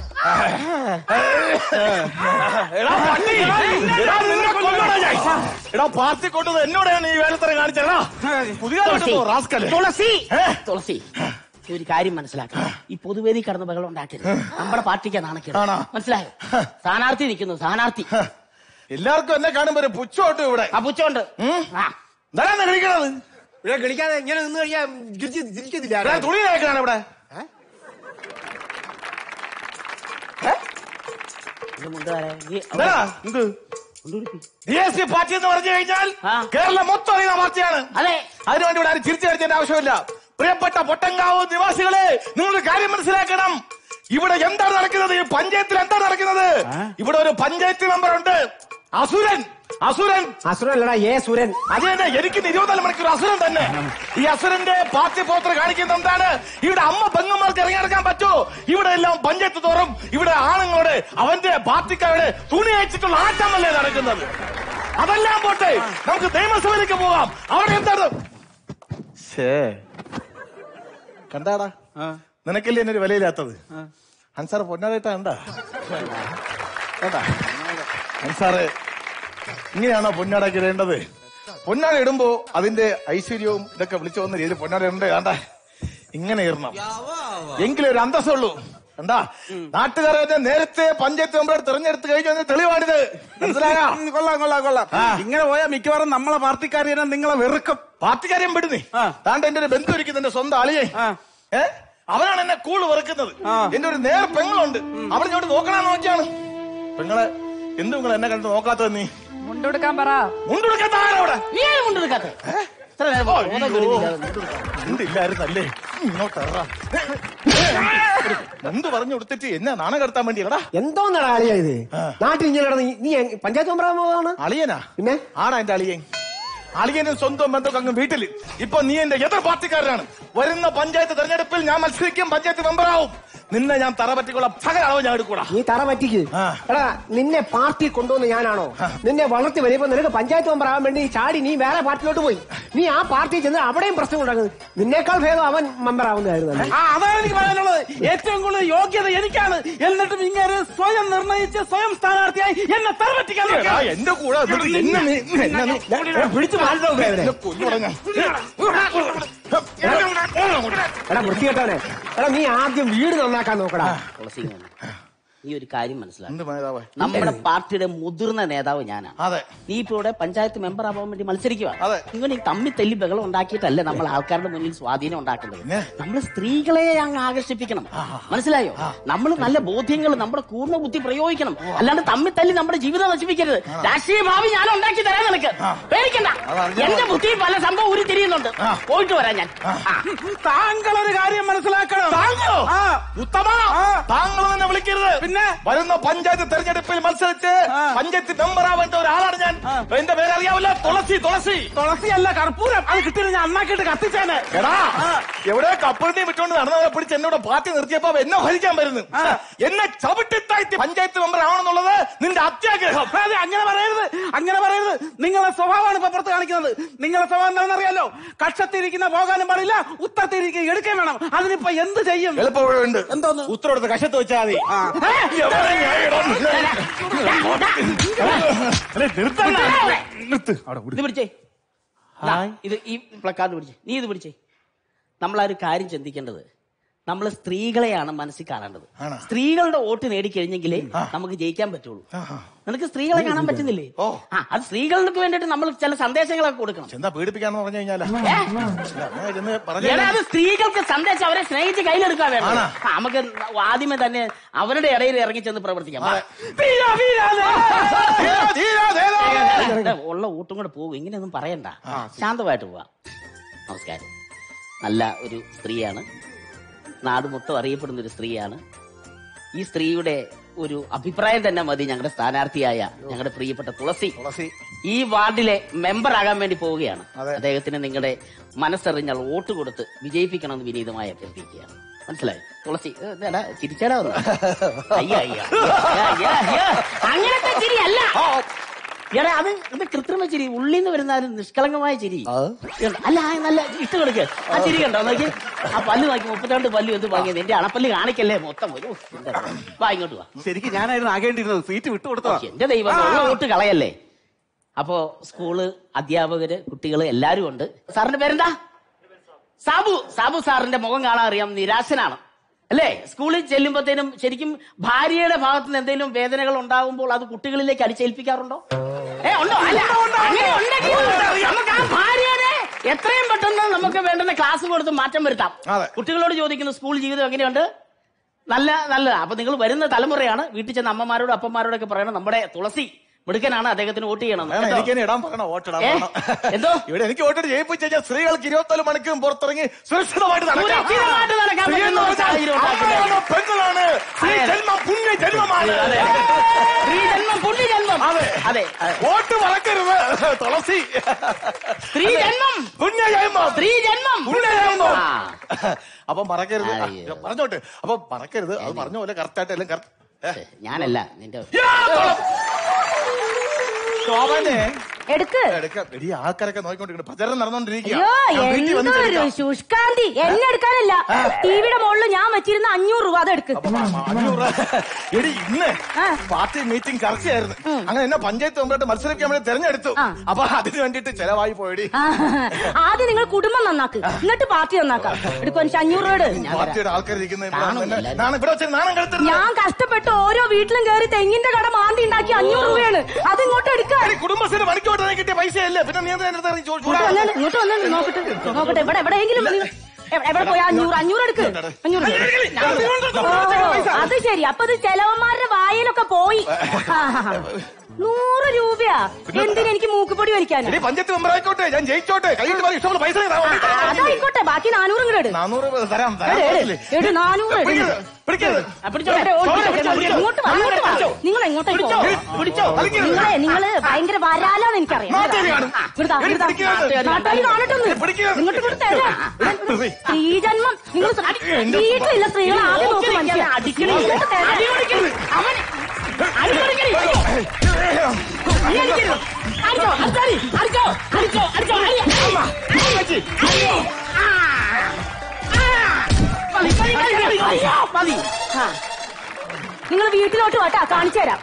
എടാ, പട്ടി! എടാ, നിന്നെ കൊല്ലണോ ഞാൻ? എടാ പാർട്ടി കൊണ്ടത് എന്നോടാണ് ഈ വേലത്തരം കാണിച്ചടാ പുതിയ റാസ്കല് തുളസി തുളസി നീ ഒരു കാര്യം മനസ്സിലാക്കണം ഈ പൊതുവേദി കടന്ന് ബഹളം ഉണ്ടാക്കരുത് നമ്മുടെ പാർട്ടിക്ക് നാണക്കേട് ആണോ? മനസ്സിലായോ സ്ഥാനാർത്ഥി നിൽക്കുന്നു സ്ഥാനാർത്ഥി എല്ലാവർക്കും എന്നെ കാണുമ്പോ ഒരു പുച്ഛമുണ്ട് ഇവിടെ ആ പുച്ഛമുണ്ട് ആ എന്താണ് കളിക്കണത് ഇവിടെ കളിക്കാതെ ഇങ്ങനെ നിന്ന് കഴിഞ്ഞാൽ തിരിച്ച് തിരിക്കത്തില്ല ഇവിടെ തുണി കേൾക്കണാണ് ഇവിടെ ഇത് മുണ്ടുകാരെ, നീ എന്താ? എന്ത് ഡി എസ് പി പാർട്ടി എന്ന് പറഞ്ഞു കഴിഞ്ഞാൽ കേരളം മൊത്തം അറിയുന്ന പാർട്ടിയാണ് അതെ അതിനുവേണ്ടി ഇവിടെ ആരും തിരിച്ചു കളിച്ചതിന്റെ ആവശ്യമില്ല പ്രിയപ്പെട്ട പൊട്ടങ്കാവ് നിവാസികളെ നിങ്ങൾ കാര്യം മനസ്സിലാക്കണം ഇവിടെ എന്താണ് നടക്കുന്നത് ഈ പഞ്ചായത്തിൽ എന്താണ് നടക്കുന്നത് ഇവിടെ ഒരു പഞ്ചായത്ത് മെമ്പർ ഉണ്ട് അസുരൻ അസുരൻ അസുരല്ലടാ ഏ സുരൻ അത് തന്നെ എനിക്ക് ഇരുപത്തിനാല് മണിക്കൂർ അസുരൻ തന്നെ ഈ അസുരന്റെ പാർട്ടി പോസ്റ്റർ കാണിക്കുന്ന എന്താണ് ഇവിടെ അമ്മ പെങ്ങന്മാർക്ക് ഇറങ്ങിയെടുക്കാൻ പറ്റൂ ഇവിടെ എല്ലാം പഞ്ചായത്ത് തോറും ഇവിടെ ആണുങ്ങളോട് അവന്റെ പാർട്ടിക്കാരുടെ തുണി അയച്ചിട്ടുള്ള ആട്ടമല്ലേ നടക്കുന്നത് അതെല്ലാം പോട്ടെ നമുക്ക് നിയമസഭയിലേക്ക് പോകാം അവിടെ എന്താണ് കണ്ടാടാ നിനക്കല്ലേ എന്നൊരു വിലയില്ലാത്തത് അൻസാർ പൊന്നാടായിട്ടാ കണ്ടാ കണ്ടാ അൻസാറ് ഇങ്ങനെയാണോ പൊന്നാടൊക്കെ ഇടേണ്ടത് പൊന്നാട ഇടുമ്പോ അതിന്റെ ഐശ്വര്യവും ഇതൊക്കെ വിളിച്ചു വന്ന രീതിയിൽ പൊന്നാട ഇടണ്ടേ കണ്ടാ ഇങ്ങനെ ഇടണം എങ്കിലും ഒരു അന്തസ്സുള്ളൂ എന്താ നാട്ടുകാരെ തന്നെ നേരത്തെ പഞ്ചായത്ത് മെമ്പറെ തെരഞ്ഞെടുത്ത് കഴിഞ്ഞു അതിന് തെളിവാണിത് മനസ്സിലായോ കൊള്ളാം കൊള്ളാം കൊള്ളാം ആ. ഇങ്ങനെ പോയാൽ മിക്കവാറും നമ്മളെ പാർട്ടിക്കാർ തന്നെ നിങ്ങളെ വെറുക്കും പാർട്ടിക്കാരെയും വിടുന്നേ താണ്ട് എന്റെ ഒരു ബന്ധു ഇരിക്കുന്ന എന്റെ സ്വന്തം അളിയെ ഏ അവനാണ് എന്നെ കൂള് വെറുക്കുന്നത് എന്റെ ഒരു നേർ പെങ്ങളുണ്ട് അവളെ ഇങ്ങോട്ട് നോക്കണമെന്ന് നോക്കിയാണ് പെങ്ങളെ എന്തു നിങ്ങൾ എന്നെ കണ്ട് നോക്കാത്തത് നീ മുണ്ടെടുക്കാൻ പറ മുണ്ടെടുക്കാൻ താഴെ അവിടെ നീ ആരും കൊണ്ടെടുക്കാത്ത ഇത്ര നേരം ബോധം കെടുത്തില്ലാതെ മുണ്ടെടുക്കാം. എന്തില്ലായിരുന്നല്ലേ ഇങ്ങോട്ട് ഇറ. എന്ത് പറഞ്ഞു കൊടുത്തിട്ട് എന്നെ നാണം കടത്താൻ വേണ്ടി എടാ എന്തോന്നടാ അളിയ ഇത് നാട്ടിൽ ഇങ്ങനെ നടന്ന് നീ എങ്- പഞ്ചായത്ത് മെമ്പറാണ് അളിയനാ പിന്നെ ആടാ എന്റെ അളിയൻ അളിയനും സ്വന്തം ബന്ധുക്കൾ അങ്ങ് വീട്ടില് ഇപ്പൊ നീ എന്റെ എതിർ പാർട്ടിക്കാരനാണ് വരുന്ന പഞ്ചായത്ത് തെരഞ്ഞെടുപ്പിൽ ഞാൻ മത്സരിക്കും പഞ്ചായത്ത് മെമ്പറാവും നിന്നെ ഞാൻ തറ പറ്റിക്കുള്ള സകല അളവ് ഞാൻ എടുക്കൂടാ നീ തറ പറ്റിക്ക് എടാ നിന്നെ പാർട്ടി കൊണ്ടുവന്ന് ഞാനാണോ നിന്നെ വളർത്തി വരുമ്പോ നിനക്ക് പഞ്ചായത്ത് മെമ്പർ ആവാൻ വേണ്ടി ചാടി നീ വേറെ പാർട്ടിയിലോട്ട് പോയി നീ ആ പാർട്ടി ചെന്ന് അവിടെയും പ്രശ്നം ഉണ്ടാക്കുന്നത് നിന്നേക്കാൾ ഭേദം അവൻ മെമ്പർ ആവുന്നതായിരുന്നു അല്ലേ? ആ അതാണ് എനിക്ക് പറയാനുള്ളത് ഏറ്റവും കൂടുതൽ യോഗ്യത എനിക്കാണ് എന്നിട്ടും ഇങ്ങനെ സ്വയം നിർണയിച്ച് സ്വയം സ്ഥാനാർത്ഥിയായി എന്നെ തറപറ്റിക്കാൻ എടാ, എന്റെ കൂടെ നിന്നിട്ട് എന്നെ നീ- എന്നെ നീ- എടാ, പിടിച്ചു മാറ്റണോ ഇവരെ? എന്നെ കൊല്ലുവാടാ ഞാൻ. എടാ വൃത്തികെട്ടവനെ എടാ നീ ആദ്യം വീട് നന്നാക്കാൻ നോക്കടാ തുളസി ഇങ്ങനെ. നീ ഒരു കാര്യം മനസ്സിലാക്കി എന്ത് നേതാവേ? നമ്മുടെ പാർട്ടിയുടെ മുതിർന്ന നേതാവ് ഞാനാണ് അതെ നീ ഇപ്പൊ ഇവിടെ പഞ്ചായത്ത് മെമ്പർ ആവാൻ വേണ്ടി മത്സരിക്കുക അതെ. ഇങ്ങനെ ഈ തമ്മി തെല്ലി ബഹളം ഉണ്ടാക്കിയിട്ടല്ല നമ്മൾ ആൾക്കാരുടെ മുന്നിൽ സ്വാധീനം ഉണ്ടാക്കേണ്ടത് പിന്നെ? നമ്മൾ സ്ത്രീകളെ അങ്ങ് ആകർഷിപ്പിക്കണം മനസ്സിലായോ നമ്മൾ നല്ല ബോധ്യങ്ങൾ നമ്മുടെ പൂർണ്ണ ബുദ്ധി പ്രയോഗിക്കണം അല്ലാണ്ട് തമ്മി തല്ലി നമ്മുടെ ജീവിതം നശിപ്പിക്കരുത് രാഷ്ട്രീയ ഭാവി ഞാൻ ഉണ്ടാക്കി തരാൻ നിനക്ക് പേടിക്കണ്ട എന്റെ ബുദ്ധി പല സംഭവം ഉരി തിരിയുന്നുണ്ട് പോയിട്ട് വരാം ഞാൻ ആ. താങ്കൾ ഒരു കാര്യം മനസ്സിലാക്കണം താങ്കളോ ആ ഉത്തമ താങ്കൾ തന്നെ വിളിക്കരുത് പിന്നെ? പിന്നെ വരുന്ന പഞ്ചായത്ത് തെരഞ്ഞെടുപ്പിൽ മത്സരിച്ച് പഞ്ചായത്ത് മെമ്പർ ആവേണ്ട ഒരാളാണ് ഞാൻ എന്റെ പേര് അറിയാവില്ല തുളസി തുളസി തുളസി അല്ല കർപ്പൂരം അത് കിട്ടിയത് ഞാൻ അണ്ണാക്കിട്ട് കത്തിച്ചേനെ എടാ എവിടെ കപ്പലിനെ വിട്ടോണ്ട് നടന്നവരെ പിടിച്ച് എന്നോട് പാർട്ടി നിർത്തിയപ്പോ എന്നെ ഭരിക്കാൻ വരുന്നു എന്നെ ചവിട്ടിത്താഴ്ത്തി പഞ്ചായത്ത് മെമ്പർ ആവണമെന്നുള്ളത് നിന്റെ അത്യാഗ്രഹം അതെ അങ്ങനെ പറയരുത് അങ്ങനെ പറയരുത് നിങ്ങളെ സ്വഭാവമാണ് ഇപ്പൊ പുറത്ത് കാണിക്കുന്നത് നിങ്ങളെ സ്വഭാവം എന്താണെന്ന് അറിയാലോ കക്ഷത്തിരിക്കുന്ന പോകാനും പാടില്ല ഉത്തരത്തിരിക്കുന്ന എടുക്കുകയും വേണം അതിനിപ്പോ എന്ത് ചെയ്യും എളുപ്പമുണ്ട് എന്തോന്ന് ഉത്തരവെടുത്ത് കഷത്ത് വെച്ചാൽ മതി ആ. എവിടെ ഞാൻ ഇടാം? അല്ലേ, നിർത്തണ്ട. നിർത്ത്. അവിടെ വിട്. ഇത് പിടിച്ചേ ദാ, ഇത് ഈ പ്ലക്കാർഡ് പിടിച്ചേ നീ ഇത് പിടിച്ചേ നമ്മൾ ആ ഒരു കാര്യം ചിന്തിക്കേണ്ടത് നമ്മൾ സ്ത്രീകളെയാണ് മനസ്സിൽ കാണേണ്ടത് സ്ത്രീകളുടെ വോട്ട് നേടിക്കഴിഞ്ഞെങ്കിലേ നമുക്ക് ജയിക്കാൻ പറ്റുള്ളൂ നിനക്ക് സ്ത്രീകളെ കാണാൻ പറ്റുന്നില്ലേ ആ അത് സ്ത്രീകൾക്ക് വേണ്ടിയിട്ട് നമ്മൾ ചില സന്ദേശങ്ങളൊക്കെ കൊടുക്കണം എന്താ പേടിപ്പിക്കാന്ന് പറഞ്ഞു കഴിഞ്ഞാല് എടാ, അത് സ്ത്രീകൾക്ക് സന്ദേശം അവരെ സ്നേഹിച്ച് കയ്യിലെടുക്കാൻ വേണം ആണോ? ആ, നമുക്ക് ആദ്യമേ തന്നെ അവരുടെ ഇടയിൽ ഇറങ്ങി ചെന്ന് പ്രവർത്തിക്കാം വാ. എടാ, ഉള്ള ഊട്ടും കൂടെ പോകും ഇങ്ങനെയൊന്നും പറയണ്ട ശാന്തമായിട്ട് പോവാ നമസ്കാരം നല്ല ഒരു സ്ത്രീയാണ് നാട് മൊത്തം അറിയപ്പെടുന്ന ഒരു സ്ത്രീയാണ് ഈ സ്ത്രീയുടെ ഒരു അഭിപ്രായം തന്നെ മതി ഞങ്ങളുടെ സ്ഥാനാർത്ഥിയായ ഞങ്ങളുടെ പ്രിയപ്പെട്ട തുളസി തുളസി ഈ വാർഡിലെ മെമ്പർ ആകാൻ വേണ്ടി പോവുകയാണ് അദ്ദേഹത്തിന് നിങ്ങളുടെ മനസ്സറിഞ്ഞാൽ വോട്ട് കൊടുത്ത് വിജയിപ്പിക്കണമെന്ന് വിനീതമായി അഭ്യർത്ഥിക്കുകയാണ് മനസ്സിലായി തുളസി ഏ, ഇതെടാ, ചിരിച്ചാടാ ഒന്ന് അയ്യ അയ്യ അയ്യ, അയ്യ. അങ്ങനത്തെ ചിരി അല്ല എടാ അത് ഇത് കൃത്രിമ ചിരി ഉള്ളിൽ നിന്ന് വരുന്ന ആ ഒരു നിഷ്കളങ്കമായ ചിരി ഇതുണ്ട്. അല്ല ആ നല്ല ഇട്ട് കൊടുക്ക് ആ ചിരി കണ്ടോ നോക്കി ആ പല്ല് നോക്കി മുപ്പത്തിരണ്ട് പല്ല് എന്ത് വാങ്ങിയത് എന്റെ അണപ്പല്ല് കാണിക്കല്ലേ മൊത്തം വരൂ വാ ഇങ്ങോട്ട് വാ ശരിക്കും ഞാനായിരുന്നു ആകേണ്ടിരുന്നത് സീറ്റ് വിട്ടുകൊടുത്തോ എന്റെ ദൈവം ഉള്ള വോട്ട് കളയല്ലേ അപ്പോ സ്കൂള് അധ്യാപകര് കുട്ടികള് എല്ലാരും ഉണ്ട് സാറിന്റെ പേരെന്താ സാബു സാബു സാറിന്റെ മുഖം കാണാൻ അറിയാം നിരാശനാണ് അല്ലേ സ്കൂളിൽ ചെല്ലുമ്പോഴത്തേനും ശരിക്കും ഭാര്യയുടെ ഭാഗത്ത് നിന്ന് എന്തെങ്കിലും വേദനകൾ ഉണ്ടാകുമ്പോൾ അത് കുട്ടികളിലേക്ക് അടിച്ചേൽപ്പിക്കാറുണ്ടോ ഏ ഉണ്ടോ അല്ല അങ്ങനെ ഉണ്ടെങ്കിൽ നമുക്ക് ആ ഭാര്യനെ എത്രയും പെട്ടെന്ന് നമുക്ക് വേണ്ടുന്ന ക്ലാസ് കൊടുത്ത് മാറ്റം വരുത്താം കുട്ടികളോട് ചോദിക്കുന്നു സ്കൂൾ ജീവിതം എങ്ങനെയുണ്ട് നല്ല നല്ലതാ അപ്പൊ നിങ്ങൾ വരുന്ന തലമുറയാണ് വീട്ടിൽ ചെന്ന അമ്മമാരോടും അപ്പന്മാരോടൊക്കെ പറയണം നമ്മുടെ തുളസി മിടുക്കനാണ് അദ്ദേഹത്തിന് വോട്ട് ചെയ്യണം വേണം, കേട്ടോ. എനിക്ക് തന്നെ ഇടാൻ പറയണം വോട്ടിടാൻ ഏ? പറയണം. എന്തോ ഇവിടെ എനിക്ക് വോട്ടിട്ട് ജയിപ്പിച്ചു കഴിഞ്ഞാൽ സ്ത്രീകൾക്ക് ഇരുപത്തിനാല് മണിക്കൂറും പുറത്തിറങ്ങി സുരക്ഷിതമായിട്ട് നടക്കാം. സുരക്ഷിതമായിട്ട് നടക്കാൻ സ്ത്രീ എന്ന് പറ്റുന്ന ഒരു പറഞ്ഞാൽ സാഹചര്യം ഉണ്ടാക്കില്ല. അമ്മയാണ്, പെങ്ങളാണ് സ്ത്രീ അതെ. ജന്മം പുണ്യ ജന്മമാണ് അതെ. സ്ത്രീ ജന്മം പുണ്യ ജന്മം അതെ അതെ വോട്ട് മറക്കരുത് തുളസി സ്ത്രീ ജന്മം പുണ്യ ജന്മം സ്ത്രീ ജന്മം പുണ്യ ജന്മം ആ. അപ്പൊ മറക്കരുത് ആ, അയ്യോ. പറഞ്ഞോട്ടെ അപ്പൊ മറക്കരുത് അത് പറഞ്ഞ പോലെ കറക്റ്റ് ആയിട്ട് എല്ലാം കറക്റ്റ് ഞാനല്ല നിന്റെ ശോഭനെ എടുക്ക് എടുക്കാം എടി ആൾക്കാരൊക്കെ നോക്കിക്കൊണ്ടിരിക്കുന്നു പ്രചരണം നടന്നുകൊണ്ടിരിക്കുക അയ്യോ ഞാൻ വീട്ടിൽ വന്ന് എന്തൊരു ചെലുക്കാം. ശുഷ്കാന്തി എന്നെ എടുക്കാനല്ല ടിവിയുടെ മുകളിൽ ഞാൻ വെച്ചിരുന്ന അഞ്ഞൂറ് രൂപ അതെടുക്ക് അഞ്ഞൂറ് എടി ഇന്ന് പാർട്ടി മീറ്റിംഗ് ചർച്ചയായിരുന്നു അങ്ങനെ എന്നെ പഞ്ചായത്ത് മെമ്പറായിട്ട് മത്സരിക്കാൻ വേണ്ടി തെരഞ്ഞെടുത്തു അപ്പൊ അതിന് വേണ്ടിട്ട് ചെലവായി പോയടി ആ, ആദ്യം നിങ്ങൾ കുടുംബം നന്നാക്ക് എന്നിട്ട് പാർട്ടി നന്നാക്കാം എടുക്കും എനിക്ക് അഞ്ഞൂറ് രൂപ ഇട്. പാർട്ടിയുടെ ആൾക്കാർ ഇരിക്കുന്ന നാണം ഇവിടെ വെച്ച് നാണം കെടുത്തരുത് ഞാൻ കഷ്ടപ്പെട്ട് ഓരോ വീട്ടിലും കയറി തെങ്ങിന്റെ കട മാന്തി ഉണ്ടാക്കി അഞ്ഞൂറ് രൂപയാണ് അത് ഇങ്ങോട്ട് എടുക്കാം എടി, കുടുംബശ്രീ പണിക്ക് പോയിട്ട് കിട്ടിയ പൈസയല്ലേ പിന്നെ നീ എന്താ എന്റെ അടുത്ത് ഇറങ്ങി ചോ- ഇങ്ങോട്ട് വന്നാല് ഇങ്ങോട്ട് വന്നാല് നോക്കട്ടെ നോക്കട്ടെ ഇവിടെ എവിടെയെങ്കിലും നിങ്ങൾ- എവിടെ- എവിടെ പോയാ അഞ്ഞൂറ് അഞ്ഞൂറ് എടുക്ക് അഞ്ഞൂറ് ഓ, അത് ശരി അപ്പൊ ഇത് ചെലവന്മാരുടെ വായലൊക്കെ പോയി ആ, നൂറ് രൂപയാ എന്തിന് എനിക്ക് മൂക്കുപൊടി വലിക്കാനോ എടി പഞ്ചായത്ത് മെമ്പർ ആയിക്കോട്ടെ ഞാൻ ജയിച്ചോട്ടെ കയ്യിൽ പറയും ഇഷ്ടമുള്ള പൈസ തരാം. അതായിക്കോട്ടെ ബാക്കി നാനൂറും കൂടെ ഇട് നാനൂറ് തരാം തരാം എട്, എട്, കുഴപ്പമില്ലേ? എട്, നാനൂറ് ഇട്. പിടിക്കരുത്, പിടിക്കരുത്. എവിടെ? ഓ, ചോര പിടിച്ചോ, പിടിച്ചോ, പിടിച്ചോ. ഇങ്ങോട്ട് വാ, ഇങ്ങോട്ട് വാ. പിടിച്ചോ. നിങ്ങൾ എങ്ങോട്ടേക്ക് പിടിച്ചോ, പോകും? പിടിച്ചോ, വലിക്കരുത്. നിങ്ങളെ നിങ്ങള് ഭയങ്കര വരാലോന്ന് എനിക്കറിയാം നാട്ടുകാരിയാണ്. ഇവിടുത്തെ- എടി, ഇവിടുത്തെ പിടിക്കരുത്. നാട്ടുകാരി കാണട്ടെന്ന് പിടിക്കരുത്. ഇങ്ങോട്ട് ഇവിടെ തരാം സ്ത്രീ ജന്മം നിങ്ങൾ വീട്ടിലില്ല സ്ത്രീകൾ ആദ്യം നോക്കി മനസ്സിലാക്കാം അടിക്കണേ. ഇങ്ങോട്ട് തരാം. അടി കൊടുക്കരുത്. അവൻ അടി കൊടുക്കരുത്. നീ അടിക്കരുത്. അടിച്ചോ, അടിച്ചോടി. അടിച്ചോ, അടിച്ചോ, അടിച്ചോ, അടി. അടി. അടി. ആ. ആ. മതി, മതി, മതി, മതി. അയ്യോ, മതി. ആ. നിങ്ങൾ വീട്ടിലോട്ട് വാട്ടാ കാണിച്ചു തരാം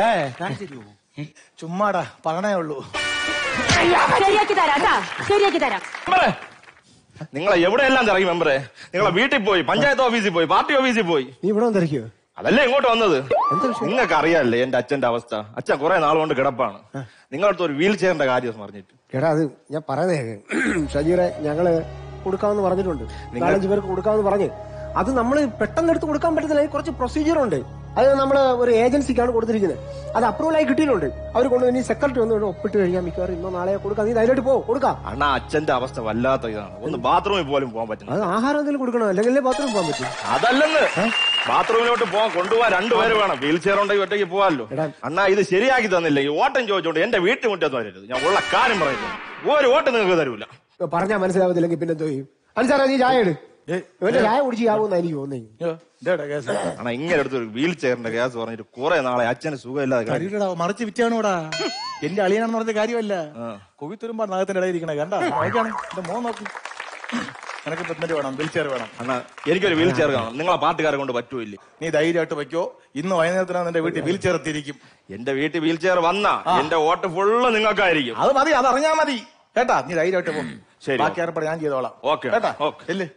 ചുമ്മാടാ പറഞ്ഞേ ഉള്ളൂ ശരിയാക്കി തരാം കേട്ടാ ശരിയാക്കി തരാം മെമ്പറെ നിങ്ങളെ എവിടെയെല്ലാം തിറങ്ങി മെമ്പറെ നിങ്ങളെ വീട്ടിൽ പോയി പഞ്ചായത്ത് ഓഫീസിൽ പോയി പാർട്ടി ഓഫീസിൽ പോയി നീ ഇവിടെ വന്നിരിക്കോ അതല്ലേ ഇങ്ങോട്ട് വന്നത് നിങ്ങൾക്ക് അറിയാല്ലേ എന്റെ അച്ഛന്റെ അവസ്ഥ അച്ഛൻ കുറെ നാൾ കൊണ്ട് കിടപ്പാണ് നിങ്ങളടുത്ത് ഒരു വീൽ ചെയറിന്റെ കാര്യം പറഞ്ഞിട്ട് എടാ അത് ഞാൻ പറയുന്നേ ഷജീറെ ഞങ്ങള് കൊടുക്കാമെന്ന് പറഞ്ഞിട്ടുണ്ട് നാലഞ്ച് പേർക്ക് കൊടുക്കാമെന്ന് പറഞ്ഞ് അത് നമ്മൾ പെട്ടെന്ന് എടുത്ത് കൊടുക്കാൻ പറ്റത്തില്ല അതിന് കുറച്ച് പ്രൊസീജിയർ ഉണ്ട് അത് നമ്മൾ ഒരു ഏജൻസിക്കാണ് കൊടുത്തിരിക്കുന്നത് അത് അപ്രൂവൽ ആയി കിട്ടിയിട്ടുണ്ട് അവർ കൊണ്ട് ഇനി സെക്രട്ടറി ഒന്ന് ഇവിടെ ഒപ്പിട്ട് കഴിഞ്ഞാൽ മിക്കവാറും ഇന്നോ നാളെയോ കൊടുക്കാം നീ ധൈര്യമായിട്ട് പോ കൊടുക്കാം അണ്ണാ അച്ഛന്റെ അവസ്ഥ വല്ലാത്ത ഇതാണ് ഒന്ന് ബാത്റൂമിൽ പോലും പോകാൻ പറ്റുന്നത് അത് ആഹാരം എന്തെങ്കിലും കൊടുക്കണം അല്ലെങ്കിൽ ബാത്റൂം പോകാൻ പറ്റും അതല്ലെന്ന് ബാത്റൂമിലോട്ട് പോകാൻ കൊണ്ടുപോകാൻ രണ്ടുപേര് വേണം വീൽ ചെയർ ഉണ്ടെങ്കിൽ ഒറ്റയ്ക്ക് പോകാമല്ലോ അണ്ണാ ഇത് ശരിയാക്കി തന്നില്ല ഈ ഓട്ടം ചോദിച്ചോണ്ട് എന്റെ വീട്ടിൽ മുറ്റത്ത് വരരുത് ഞാൻ ഉള്ള കാര്യം പറയുന്നു ഒരു ഓട്ടം നിങ്ങൾക്ക് തരൂല പറഞ്ഞാൽ മനസ്സിലാവത്തില്ലെങ്കിൽ പിന്നെ എന്തോ ചെയ്യും അനുസാറേ നീ ചായ എടു ഇവന്റെ ചായ കുടിച്ച് ആവുമെന്ന് എനിക്ക് തോന്നുന്നു അണ്ണാ ഇങ്ങനെ എടുത്ത് ഒരു വീൽ ചെയറിന്റെ ഗ്യാസ് പറഞ്ഞിട്ട് കുറെ നാളെ അച്ഛന് സുഖമില്ലാതെ കിടക്കുന്നു. കരിടാ മറിച്ച് വിറ്റാണോടാ എന്റെ അളിയനാണെന്ന് പറഞ്ഞ കാര്യമല്ല കൊവിത്തുരുമ്പാ നാഗത്തിന്റെ ഇടയിൽ ഇരിക്കണേ കണ്ട നോക്കാണ് എന്റെ മോൻ നോക്കി നിനക്ക് പത്മന്റ് വേണം വീൽ ചെയർ വേണം അണ്ണാ എനിക്കൊരു വീൽ ചെയർ കാണണം നിങ്ങളെ പാട്ടുകാരെ കൊണ്ട് പറ്റൂല്ലേ നീ ധൈര്യമായിട്ട് വെക്കോ ഇന്ന് വൈകുന്നേരത്തിനാണ് നിന്റെ വീട്ടിൽ വീൽ ചെയർ എത്തിയിരിക്കും എന്റെ വീട്ടിൽ വീൽ ചെയർ വന്നാ എന്റെ വോട്ട് ഫുള്ള് നിങ്ങൾക്കായിരിക്കും അത് മതി അത് അറിഞ്ഞാ മതി കേട്ടാ നീ ധൈര്യമായിട്ട് പോ ശരി. ബാക്കി ഏർപ്പാട് ഞാൻ ചെയ്തോളാം ഓക്കെ കേട്ടാ ഓക്കെ ഇല്ലേ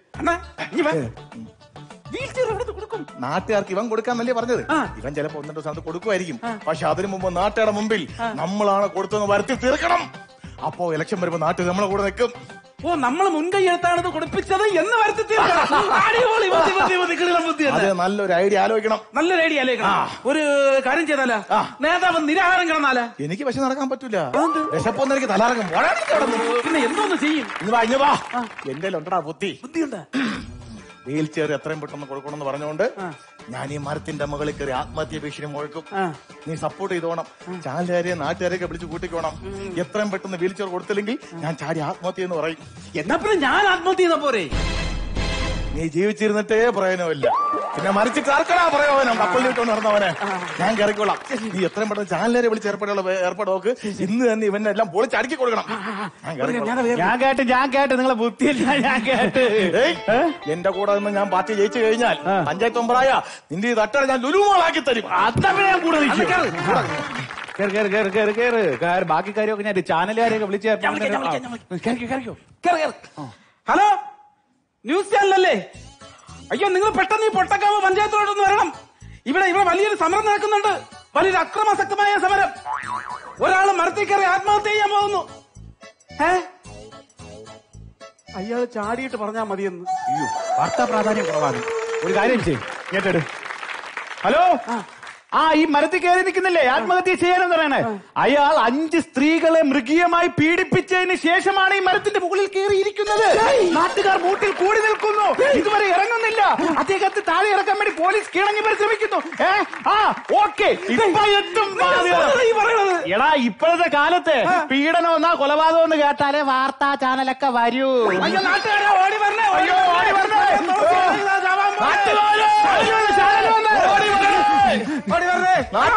നാട്ടുകാർക്ക് ഇവൻ കൊടുക്കാന്നല്ലേ പറഞ്ഞത് ഇവൻ ചിലപ്പോ ഒന്നിട്ട് സ്ഥലത്ത് കൊടുക്കുമായിരിക്കും പക്ഷെ അതിനു മുമ്പ് നാട്ടുകാരുടെ മുമ്പിൽ നമ്മളാണ് കൊടുത്തെന്ന് വരുത്തി തീർക്കണം അപ്പോ ഇലക്ഷൻ വരുമ്പോ നാട്ടുകാർ നമ്മളെ കൂടെ നിൽക്കും ഓ നമ്മൾ മുൻകൈ എടുത്താണ് ഇത് കൊടുപ്പിച്ചത് എന്ന് വരുത്തി തീർക്കണം. അടിപൊളി ബുദ്ധി, ബുദ്ധി, ബുദ്ധി, കിടിലൻ ബുദ്ധി തന്നെ. അത് നല്ലൊരു ഐഡിയ ആലോചിക്കണം നല്ലൊരു ഐഡിയ ആലോചിക്കണം ഒരു കാര്യം ചെയ്താലാ നേതാവ് നിരാഹാരം കിടന്നാലാ എനിക്ക് പക്ഷെ നടക്കാൻ പറ്റൂല വിശപ്പൊന്നും എനിക്ക് തലാറങ്ങും പിന്നെ എന്തോന്ന് ചെയ്യും ഇനി വാ ഇനി വാ എന്റെ ഉണ്ടടാ ബുദ്ധി ബുദ്ധിയുണ്ട് വീൽ ചെയർ എത്രയും പെട്ടെന്ന് കൊടുക്കണമെന്ന് പറഞ്ഞുകൊണ്ട് ഞാൻ ഈ മരത്തിന്റെ മുകളിൽ കയറി ആത്മഹത്യ ഭീഷണി മുഴക്കും നീ സപ്പോർട്ട് ചെയ്തോണം ചാനലുകാരെ നാട്ടുകാരെയൊക്കെ വിളിച്ച് കൂട്ടിക്കോണം എത്രയും പെട്ടെന്ന് വീൽ ചെയർ കൊടുത്തില്ലെങ്കിൽ ഞാൻ ചാടി ആത്മഹത്യ എന്ന് പറയും എന്നാ പിന്നെ ഞാൻ ആത്മഹത്യ ചെയ്ത പോരെ നീ ജീവിച്ചിരുന്നിട്ടേ പ്രയോജനമില്ല പിന്നെ മരിച്ചിട്ട് ആർക്കടാ പ്രയോജനം കപ്പൽ ഇട്ടുകൊണ്ട് നടന്നവനെ ഞാൻ കയറിക്കോളാം നീ എത്രയും പെട്ടെന്ന് ചാനലുകാരെ വിളിച്ച് ഏർപ്പെടുള്ള ഏർപ്പാട് നോക്ക് ഇന്ന് തന്നെ ഇവനെ എല്ലാം പൊളിച്ച് അടുക്കി കൊടുക്കണം ഞാൻ കയറിക്കോളാം. ഞാൻ കേട്ട് ഞാൻ കേട്ട് നിങ്ങളെ ബുദ്ധിയില്ല ഞാൻ കേട്ട് ഏയ്, എന്റെ കൂടെ നിന്ന് ഞാൻ പാർട്ടി ജയിച്ചു കഴിഞ്ഞാൽ പഞ്ചായത്ത് മെമ്പറായ നിന്റെ ഈ തട്ടട ഞാൻ ലുലുമോളാക്കി തരും അതവിടെ ഞാൻ കൂടെ നിൽക്കും. അത് കേറ്. കൂടെ. കേറ് കേറ് കേറ് കേറ് കേറ് കേറ് ബാക്കി കാര്യമൊക്കെ ഞാൻ ചാനലുകാരെയൊക്കെ വിളിച്ച് ഹലോ ന്യൂസ് ചാനലല്ലേ അയ്യോ നിങ്ങൾ പെട്ടെന്ന് ഈ പൊട്ടക്കാവ് പഞ്ചായത്തിലോട്ടൊന്ന് വരണം ഇവിടെ ഇവിടെ വലിയൊരു സമരം നടക്കുന്നുണ്ട് വലിയൊരു അക്രമാസക്തമായ സമരം ഒരാൾ മരത്തിൽ കയറി ആത്മഹത്യ ചെയ്യാൻ പോകുന്നു ഏ അയാൾ ചാടിയിട്ട് പറഞ്ഞാ മതിയെന്ന് അയ്യോ വാർത്താ പ്രാധാന്യം കുറവാണ് ഒരു കാര്യം ചെയ്യും കേട്ടെടു ഹലോ ആ ഈ മരത്തിൽ കയറി നിൽക്കുന്നില്ലേ ആത്മഹത്യ ചെയ്യാനെന്ന് പറയണേ അയാൾ അഞ്ച് സ്ത്രീകളെ മൃഗീയമായി പീഡിപ്പിച്ചതിന് ശേഷമാണ് ഈ മരത്തിന്റെ മുകളിൽ കയറി ഇരിക്കുന്നത് നാട്ടുകാർ മൂട്ടിൽ കൂടി നിൽക്കുന്നു ഇതുവരെ ഇറങ്ങുന്നില്ല അദ്ദേഹത്തെ താഴെ ഇറക്കാൻ വേണ്ടി പോലീസ് കിണങ്ങി പരിശ്രമിക്കുന്നു ഏ ആ ഓക്കെ ഇപ്പൊ എത്തും ബാധ്യത. എടാ ഇപ്പോഴത്തെ കാലത്ത് പീഡനം എന്നാ കൊലപാതകം എന്ന് കേട്ടാലേ വാർത്താ ചാനലൊക്കെ വരൂ അയ്യോ നാട്ടുകാരെ ഓടി വരണേ അയ്യോ, ഓടി വരണേ. നാട്ടുകാരെ, അയ്യോ, ചാനൽ വന്നേ. ഓടി വരണേ. ഓടി വരണേ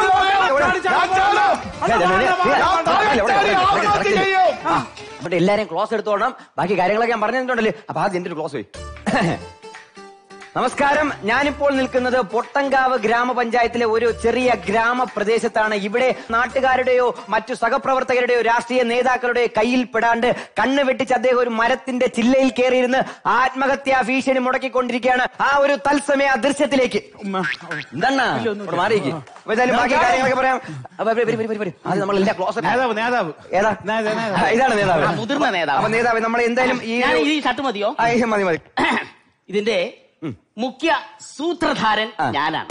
അവിടെ എല്ലാരെയും ക്ലോസ് എടുത്തോളണം ബാക്കി കാര്യങ്ങളൊക്കെ ഞാൻ പറഞ്ഞു തന്നിട്ടുണ്ടല്ലേ അപ്പൊ ആദ്യം എന്റെ ക്ലോസ് പോയി നമസ്കാരം ഞാനിപ്പോൾ നിൽക്കുന്നത് പൊട്ടങ്കാവ് ഗ്രാമപഞ്ചായത്തിലെ ഒരു ചെറിയ ഗ്രാമപ്രദേശത്താണ് ഇവിടെ നാട്ടുകാരുടെയോ മറ്റു സഹപ്രവർത്തകരുടെയോ രാഷ്ട്രീയ നേതാക്കളുടെയോ കയ്യിൽ പെടാണ്ട് കണ്ണ് വെട്ടിച്ച് അദ്ദേഹം ഒരു മരത്തിന്റെ ചില്ലയിൽ കയറിയിരുന്ന് ആത്മഹത്യാ ഭീഷണി മുടക്കിക്കൊണ്ടിരിക്കുകയാണ് ആ ഒരു തത്സമയ ദൃശ്യത്തിലേക്ക് എന്താണ് ഇവിടെ മാറിയിരിക്കും അപ്പൊ ഏതായാലും ബാക്കി കാര്യങ്ങളൊക്കെ പറയാം അപ്പൊ വരി, വരി, വരി, വരി. ആദ്യം നമ്മൾ എല്ലാ ക്ലോസ് നേതാവ് നേതാവ് ഏതാ ആ, ഇതാണ് നേതാവ് ആ, മുതിർന്ന നേതാവ്. അപ്പൊ നേതാവ് നമ്മൾ എന്തായാലും ഈ ഞാൻ ഈ ഷർട്ട് മതിയോ ആ, ഈ മതി മതി ഇതിന്റെ മുഖ്യ സൂത്രധാരൻ ഞാനാണ്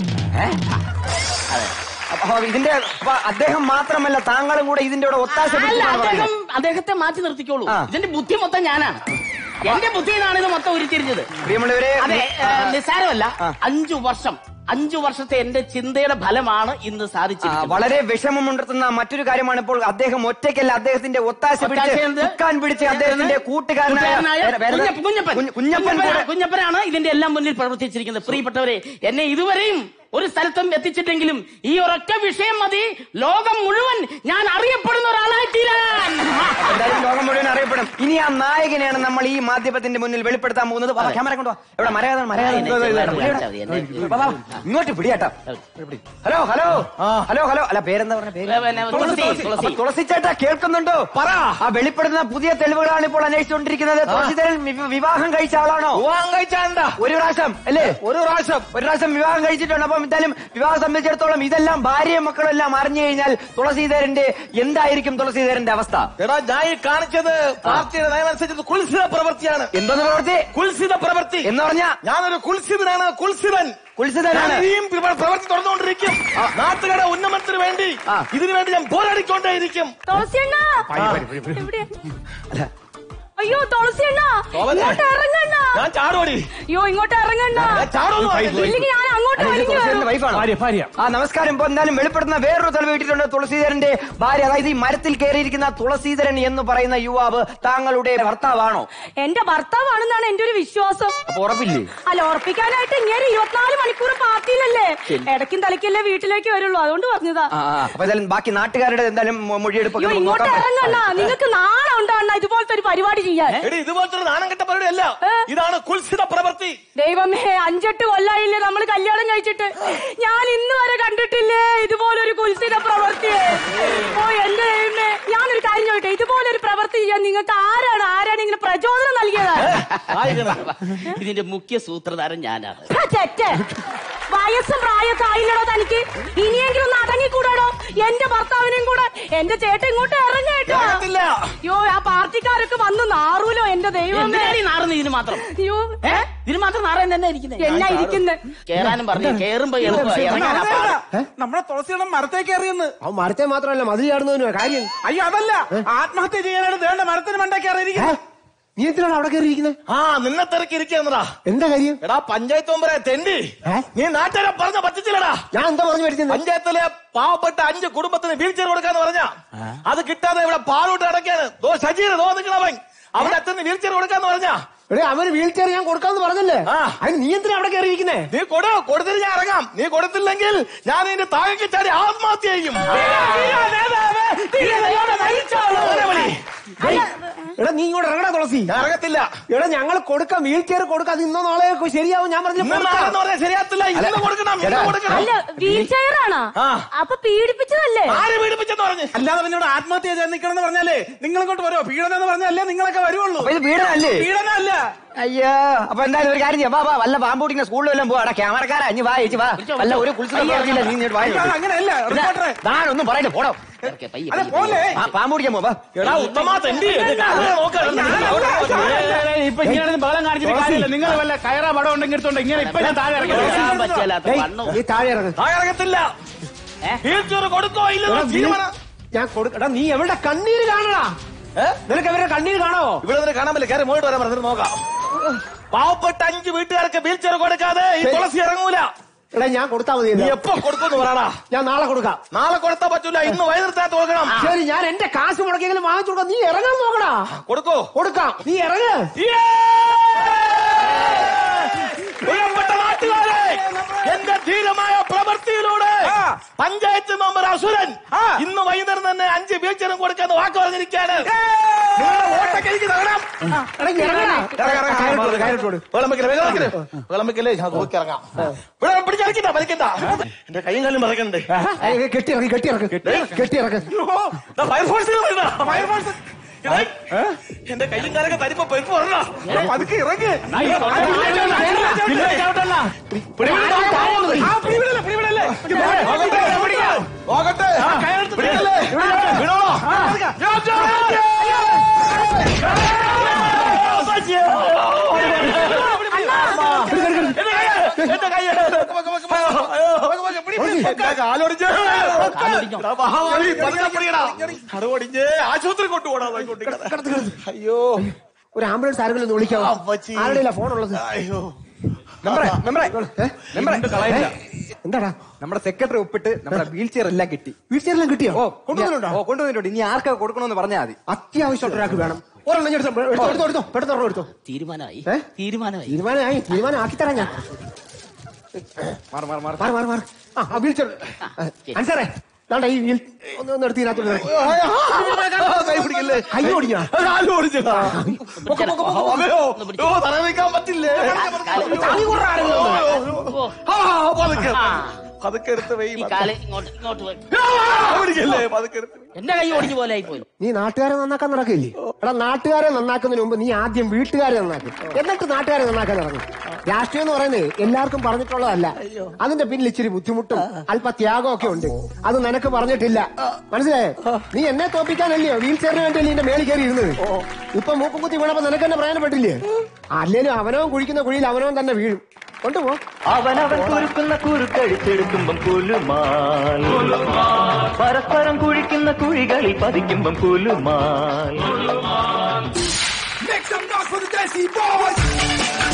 അപ്പൊ ഇതിന്റെ അപ്പൊ അദ്ദേഹം മാത്രമല്ല താങ്കളും കൂടെ ഇതിന്റെ കൂടെ ഒത്താശ അല്ല പിടിച്ചെന്നാണ് അദ്ദേഹം പറയുന്നത്. അദ്ദേഹത്തെ മാറ്റി നിർത്തിക്കോളൂ ആ. ഇതിന്റെ ബുദ്ധി മൊത്തം ഞാനാണ് എന്റെ ബുദ്ധിയിലാണ് ഇത് മൊത്തം ഉരുത്തിരിഞ്ഞത് പ്രിയമുള്ളവരെ അതെ ഏ, ആ, നിസ്സാരമല്ല ആ. അഞ്ചു വർഷം അഞ്ചു വർഷത്തെ എന്റെ ചിന്തയുടെ ഫലമാണ് ഇന്ന് ആ, സാധിച്ചിരിക്കുന്നത് വളരെ വിഷമമുണ്ടെത്തുന്ന മറ്റൊരു കാര്യമാണ് ഇപ്പോൾ അദ്ദേഹം ഒറ്റയ്ക്കല്ല അദ്ദേഹത്തിന്റെ ഒത്താശ പിടിച്ച് ഒത്താശ എന്ത്? കുക്കാൻ പിടിച്ച് അദ്ദേഹത്തിന്റെ കൂട്ടുകാരനായ കൂട്ടുകാരനായ വേറെ- വേറെ- കുഞ്ഞപ്പൻ- കുഞ്ഞപ്പൻ കുഞ്ഞ്- കുഞ്ഞപ്പൻ കൂടെ കുഞ്ഞപ്പനാ- കുഞ്ഞപ്പനാണ് ഇതിന്റെ എല്ലാം മുന്നിൽ പ്രവർത്തിച്ചിരിക്കുന്നത് പ്രിയപ്പെട്ടവരെ എന്നെ ഇതുവരെയും ഒരു സ്ഥലത്തും എത്തിച്ചിട്ടെങ്കിലും ഈ ഒരൊറ്റ വിഷയം മതി ലോകം മുഴുവൻ ഞാൻ അറിയപ്പെടുന്ന ഒരാളായി തീരാൻ എന്തായാലും ലോകം മുഴുവൻ അറിയപ്പെടും ഇനി ആ നായകനെയാണ് നമ്മൾ ഈ മാധ്യമത്തിന്റെ മുന്നിൽ വെളിപ്പെടുത്താൻ പോകുന്നത് വാ, ക്യാമറ കൊണ്ടുവാ എവിടെ മരയാതാണ് മരയാതാണ് ഇങ്ങോട്ട് പിടിയാട്ടോ ഹലോ ഹലോ ഹലോ ഹലോ അല്ല പേരെന്താ പറഞ്ഞ പേര് പിന്നെ തുളസി, തുളസി. അപ്പൊ തുളസി ചേട്ടാ കേൾക്കുന്നുണ്ടോ പറ ആ വെളിപ്പെടുന്ന പുതിയ തെളിവുകളാണ് ഇപ്പോൾ അന്വേഷിച്ചുകൊണ്ടിരിക്കുന്നത് തുളസിധരൻ വി- വിവാഹം കഴിച്ച ആളാണോ വിവാഹം കഴിച്ചാണ്ടാ ഒരു പ്രാവശ്യം അല്ലേ ഒരു പ്രാവശ്യം ഒരു പ്രാവശ്യം വിവാഹം കഴിച്ചിട്ടുണ്ട് അപ്പം എന്തായാലും വിവാഹം സംബന്ധിച്ചിടത്തോളം ഇതെല്ലാം ഭാര്യയും മക്കളും എല്ലാം അറിഞ്ഞു കഴിഞ്ഞാൽ തുളസീധരന്റെ എന്തായിരിക്കും തുളസീധരന്റെ അവസ്ഥ എടാ ഞാൻ ഈ കാണിച്ചത് പാർട്ടിയുടെ നയമനുസരിച്ച് കുൽസിത പ്രവൃത്തിയാണ് എന്തോന്ന് പ്രവൃത്തി കുൽസിത പ്രവൃത്തി എന്ന് പറഞ്ഞ ഞാനൊരു കുൽസിതനാണ് കുൽസിതൻ കുൽസിതനാണ് ഞാൻ ഇനിയും പ്ര- പ്രവൃത്തി തുടർന്നുകൊണ്ടിരിക്കും നാട്ടുകാരുടെ ഉന്നമനത്തിന് വേണ്ടി ഇതിനു വേണ്ടി ഞാൻ പോരാടിക്കൊണ്ടേയിരിക്കും തുളസിയണ്ണ എവിടെ? അയ്യോ തുളസിയണ്ണ തോമനെ. ഇങ്ങോട്ട് ഇറങ്ങണ്ണ ഞാൻ ചാടോടി അയ്യോ ഇങ്ങോട്ട് ഇറങ്ങണ്ട ഞാൻ ചാടുമെന്ന് പറഞ്ഞില്ലേ? ഇല്ലെങ്കിൽ ഞാൻ അങ്ങോട്ട് അല്ല, ഇത് വലിഞ്ഞു തുളസീധരന്റെ വരും. വൈഫാണോ? ആ നമസ്കാരം ഇപ്പൊ എന്തായാലും വെളിപ്പെടുത്തുന്ന വേറൊരു തെളിവ് കിട്ടിയിട്ടുണ്ട് തുളസീധരന്റെ ഭാര്യ അതായത് ഈ മരത്തിൽ കയറിയിരിക്കുന്ന തുളസീധരൻ എന്ന് പറയുന്ന യുവാവ് താങ്കളുടെ ഭർത്താവാണോ എന്റെ ഭർത്താവാണെന്നാണ് എന്റെ ഒരു വിശ്വാസം അപ്പൊ ഉറപ്പില്ലേ അല്ല ഉറപ്പിക്കാനായിട്ട് ഇങ്ങനെ ഇരുപത്തിനാല് മണിക്കൂർ പാർട്ടിയിലല്ലേ ശരി. ഇടയ്ക്കും തലയ്ക്കല്ലേ വീട്ടിലേക്ക് വരുള്ളൂ അതുകൊണ്ട് പറഞ്ഞതാ ആ ആ, അപ്പൊ എന്തായാലും ബാക്കി നാട്ടുകാരുടെ എന്തായാലും മൊ- മൊഴിയെടുപ്പൊക്കെ അയ്യോ നമുക്ക് ഇങ്ങോട്ട് നോക്കാം ഇറങ്ങണ്ട നിങ്ങൾക്ക് നാണം ഉണ്ടാണ് ഇതുപോലത്തെ ഒരു പരിപാടി ചെയ്യാൻ എടി ഇതുപോലത്തെ ഒരു നാണം കെട്ട പരിപാടി അല്ല ഇതാണ് കുൽസിത പ്രവൃത്തി ദൈവമേ അഞ്ചെട്ട് കൊല്ലായില്ലേ നമ്മൾ കല്യാണം കഴിച്ചിട്ട് ഞാൻ ഇന്ന് വരെ കണ്ടിട്ടില്ലേ ഇതുപോലൊരു കുൽസിത പ്രവൃത്തി ഓ എന്റെ ദൈവമേ ഞാനൊരു കാര്യം ചോദിട്ടെ ഇതുപോലൊരു പ്രവൃത്തി ചെയ്യാൻ നിങ്ങൾക്ക് ആരാണ് ആരാണ് ഇങ്ങനെ പ്രചോദനം നൽകിയത് ഇതിന്റെ മുഖ്യ സൂത്രധാരൻ ഞാനാണ് ഛെ, തെറ്റ് വയസ്സും പ്രായമൊക്കെ ആയില്ലടോ തനിക്ക് ഇനിയെങ്കിലും ഒന്ന് അടങ്ങിക്കൂടാടോ എന്റെ ഭർത്താവിനെയും കൂടെ എന്റെ ചേട്ടൻ ഇങ്ങോട്ട് ഇറങ്ങേട്ടോ അയ്യോ ആ പാർട്ടിക്കാരൊക്കെ വന്ന് നാറൂലോ എന്റെ ദൈവമേ എന്തിനാടി നാറുന്നത് ഇതിന് മാത്രം അയ്യോ ഏ? ഇതിന് മാത്രം നാറാൻ തന്നെ ഇരിക്കുന്നത് എന്നാ ഇരിക്കുന്നെ? കേറാനും പറഞ്ഞു കേറുമ്പോ എളുപ്പമാ, ഇറങ്ങാനാ പാട്. നമ്മുടെ തുളസിയുടെ മരത്തെ കയറിയെന്ന് അവൻ മരത്തെ മാത്രമല്ല മതിൽ ചാടുന്നതിനോ കാര്യം അയ്യോ അതല്ല ആത്മഹത്യ ചെയ്യാനായിട്ട് വേണ്ട മരത്തിന് മണ്ടേ കയറിയിരിക്കുന്നത് നീ എന്തിനാണ് അവിടെ കയറിയിരിക്കുന്നത് ആ നിന്നെ തിരക്കി ഇരിക്കുന്നതാ എന്താ കാര്യം എടാ പഞ്ചായത്ത് മെമ്പറെ തെണ്ടി നീ നാട്ടുകാരെ പറഞ്ഞ പറ്റിച്ചില്ലടാ ഞാൻ എന്താ പറഞ്ഞു പറ്റിച്ചത് പഞ്ചായത്തിലെ പാവപ്പെട്ട അഞ്ച് കുടുംബത്തിന് വീൽ ചെയർ കൊടുക്കാന്ന് പറഞ്ഞ അത് കിട്ടാതെ ഇവിടെ പാലോട്ട് അടക്കാണ് ദോ സജീർ ദോ നിൽക്കണവൻ അവന്റെ അച്ഛന് വീൽ ചെയർ കൊടുക്കാന്ന് പറഞ്ഞ എടേ അവന് വീൽ ചെയർ ഞാൻ കൊടുക്കാന്ന് പറഞ്ഞല്ലേ അതിന് നീ എന്തിനാ അവിടെ കയറിയിരിക്കുന്നേ നീ കൊടു കൊടുത്തിട്ട് ഞാൻ ഇറങ്ങാം നീ കൊടുത്തില്ലെങ്കിൽ ഞാൻ ഇതിന്റെ താഴേക്ക് ചാടി ആത്മഹത്യ ചെയ്യും ഓനെ വിളി. എടാ നീ ഇങ്ങോട്ട് ഇറങ്ങടാ തുളസി ഞാൻ ഇറങ്ങത്തില്ല എടാ ഞങ്ങൾ കൊടുക്കാം വീൽ ചെയർ കൊടുക്കാം അത് ഇന്നോ നാളെ ശരിയാവും ഞാൻ ഇന്ന് നാളെ എന്ന് പറഞ്ഞാൽ ശരിയാത്തില്ല ഇന്ന് കൊടുക്കണം ഇന്ന് കൊടുക്കണം അല്ല വീൽ ചെയറാണോ അപ്പൊ പീഡിപ്പിച്ചതല്ലേ ആര് പീഡിപ്പിച്ചെന്ന് പറഞ്ഞു അല്ലാതെ പിന്നോട് ആത്മഹത്യ ചെയ്ത് നിൽക്കണം എന്ന് പറഞ്ഞാലേ നിങ്ങൾ ഇങ്ങോട്ട് വരുമോ പീഡനം എന്ന് പറഞ്ഞാലേ നിങ്ങളൊക്കെ വരുവുള്ളൂ അപ്പൊ ഇത് പീഡനമല്ലേ? പീഡനമല്ല അയ്യോ അപ്പൊ എന്തായാലും ഒരു കാര്യം ചെയ്യാം വാ വാ വല്ല പാമ്പ് പിടിക്കുന്ന സ്കൂളിൽ വല്ലതും പോവാ ക്യാമറക്കാരാ ഇനി വാ ചേച്ചി വാ വല്ല ഒരു കുളിച്ചിട്ട് പ്രവർത്തിയില്ല നീ ഇങ്ങോട്ട് വാ അയ്യോ, അങ്ങനെയല്ല, റിപ്പോർട്ടറെ. ഞാനൊന്നും പറയട്ടെ പോടോ അതെ, പോലെ. ആ, പാമ്പ് പിടിക്കാൻ പോവാ എടാ ഉത്തമ തെണ്ടി എന്റെ കാലിനെ നോക്കണം ഇപ്പൊ ഇങ്ങനെ ബഹളം കാണിച്ചിട്ട് കാര്യമില്ല നിങ്ങൾ വല്ല കയറ പടം ഉണ്ടെങ്കിൽ എടുത്തോണ്ട് ഇങ്ങനെ ഇപ്പൊ ഞാൻ താഴെ ഇറക്കി നീ താഴെ ഇറങ്ങ് താഴെ ഇറങ്ങത്തില്ല വീൽ ചെയർ കൊടുക്കോ എടാ, ഇല്ലെന്ന് നീ- തീരുമാനം ഞാൻ കൊടുക്കടാ നീ എവിടെ കണ്ണീര് കാണടാ നിനക്ക് അവരുടെ കണ്ണീര് കാണാവോ ഇവിടെ നിന്ന് കാണാൻ പറ്റില്ല കയറി മോയിട്ട് വരാൻ പറഞ്ഞിട്ട് നോക്കാം പാവപ്പെട്ട അഞ്ച് വീട്ടുകാർക്ക് വീൽ ചെയർ കൊടുക്കാതെ ഈ തുളസി ഇറങ്ങൂല എടാ ഞാൻ കൊടുത്താ മതി നീ എപ്പോ കൊടുക്കുന്നു പറയടാ ഞാൻ നാളെ കൊടുക്കാം നാളെ കൊടുത്താ പറ്റൂല ഇന്ന് വൈകുന്നേരത്ത് കൊടുക്കണം ശരി ഞാൻ എന്റെ കാശ് മുടക്കിയെങ്കിലും വാങ്ങിച്ചു കൊടുക്കാം നീ ഇറങ്ങാൻ നോക്കടാ കൊടുക്കോ കൊടുക്കാം നീ ഇറങ്ങ് പ്രിയപ്പെട്ട നാട്ടുകാരെ എന്റെ ധീരമായ പ്രവൃത്തിയിലൂടെ പഞ്ചായത്ത് മെമ്പർ അസുരൻ ഇന്ന് വൈകുന്നേരം തന്നെ അഞ്ച് വീഴ്ചയും കൊടുക്കാന്ന് വാക്ക് പറഞ്ഞിരിക്കുകയാണ് നിങ്ങളുടെ വോട്ടൊക്കെ എനിക്ക് തരണം എടാ, ഇങ്ങ് ഇറങ്ങടാ. കയറിട്ട് കൊടു, കയറിട്ട് കൊടു. വിളമ്പിക്കല്ലേ വിളമ്പിക്കല്ലേ വിളമ്പിക്കല്ലേ ഞാൻ നോക്കി ഇറങ്ങാം ഇവിടെ പിടിച്ചിറക്കിട്ടാ വലിക്കണ്ട എന്റെ കൈയും കാലും മറക്കണ്ടേ ഏയ്, കെട്ടി ഇറങ്ങി കെട്ടി ഇറക്ക് കെട്ടി ഇറക്ക് ഫയർഫോഴ്സിൽ ഫയർഫോഴ്സ് എന്റെ കയ്യും കാലൊക്കെ തരിപ്പോ പെരുപ്പ് പറഞ്ഞോ പതുക്കെ ഇറങ്ങ് നോക്കട്ടെ പിടിക്കല്ലേ വിടണോ എന്റെ കൈ കാലൊടിഞ്ഞ് മഹാമാരി പതുക്കെ പിടിക്കടാ കടവൊടിഞ്ഞ് ആശുപത്രി കൊണ്ടുപോടാ അയ്യോ ഒരു ആംബുലൻസ് ആരെങ്കിലും ഒന്ന് വിളിക്കാവോ ആരുടെയില്ല ഫോണുള്ളത് അയ്യോ മെമ്പറെ മെമ്പറെ മെമ്പറെ കളയില്ല. എന്താടാ നമ്മുടെ സെക്രട്ടറി ഒപ്പിട്ട് നമ്മുടെ വീൽ ചെയർ എല്ലാം കിട്ടി വീൽ ചെയർ എല്ലാം കിട്ടിയോ ഓ കൊണ്ടുവന്നിട്ടുണ്ടോ? ഓ കൊണ്ടുവന്നിട്ടുണ്ട് ഇനി ആർക്കാ കൊടുക്കണമെന്ന് പറഞ്ഞാൽ മതി അത്യാവശ്യമായിട്ട് ഒരാൾക്ക് വേണം ഒരെണ്ണം ഞാൻ എടുത്തോ എടുത്തോ എടുത്തോ എടുത്തോ പെട്ടെന്ന് ഒരെണ്ണം എടുത്തോ തീരുമാനമായി ഏ? തീരുമാനമായി തീരുമാനമായി തീരുമാനം ആക്കി തരാം ഞാൻ മാറി മാറി മാറി മാറി മാറി മാറി ആ ആ വീൽ ചെയർ അൻസാറേ ദാണ്ടാ ഈ വീൽ ഒന്ന് ഒന്ന് എടുത്ത് ഇതിനകത്തോട്ട് ഇറക്കി. കൈ പിടിക്കല്ലേ കൈ ഓടിക്കണോ കാല് ഓടിച്ചതാ അതെയോ ഓ തല നിൽക്കാൻ പറ്റില്ലേ താങ്ങി കൊടുടാ ആരെങ്കിലും ഒന്ന്. ആ, പതുക്കെ പതുക്കെ എടുത്ത് വെയ് ഈ കാല് ഇങ്ങോട്ട് ഇങ്ങോട്ട് പോയി. പിടിക്കല്ലേ പതുക്കെ എടുത്ത് എന്റെ കൈ ഒടിഞ്ഞു പോലെ ആയി പോയി നീ നാട്ടുകാരെ നന്നാക്കാൻ നടക്കില്ലേ എടാ നാട്ടുകാരെ നന്നാക്കുന്നതിന് മുമ്പ് നീ ആദ്യം വീട്ടുകാരെ നന്നാക്കും എന്നിട്ട് നാട്ടുകാരെ നന്നാക്കാൻ നടക്കും രാഷ്ട്രീയം എന്ന് പറയുന്നത് എല്ലാവർക്കും പറഞ്ഞിട്ടുള്ളതല്ല അതിന്റെ പിന്നിൽ ഇച്ചിരി ബുദ്ധിമുട്ടും അല്പ ത്യാഗവും ഒക്കെ ഉണ്ട് അത് നിനക്ക് പറഞ്ഞിട്ടില്ല മനസ്സിലായേ നീ എന്നെ തോപ്പിക്കാനല്ലയോ വീൽ ചെയറിന് വേണ്ടിയല്ലേ നിന്റെ മേളിൽ കയറി ഇരുന്നത് ഇപ്പൊ മൂക്കും കുത്തി വീണപ്പോ നിനക്ക് തന്നെ പ്രയോജനപ്പെട്ടില്ലേ അല്ലേലും അവനവൻ കുഴിക്കുന്ന കുഴിയിൽ അവനവൻ തന്നെ വീഴും കൊണ്ടുപോ അവനവൻ കുരുക്കുന്ന കുരുക്കഴിച്ചെടുക്കുമ്പം കുലുമാൽ പരസ്പരം കുഴിക്കുന്ന കുഴികളിൽ പതിക്കുമ്പം കുലുമാൽ Make some noise for the Desi Boys!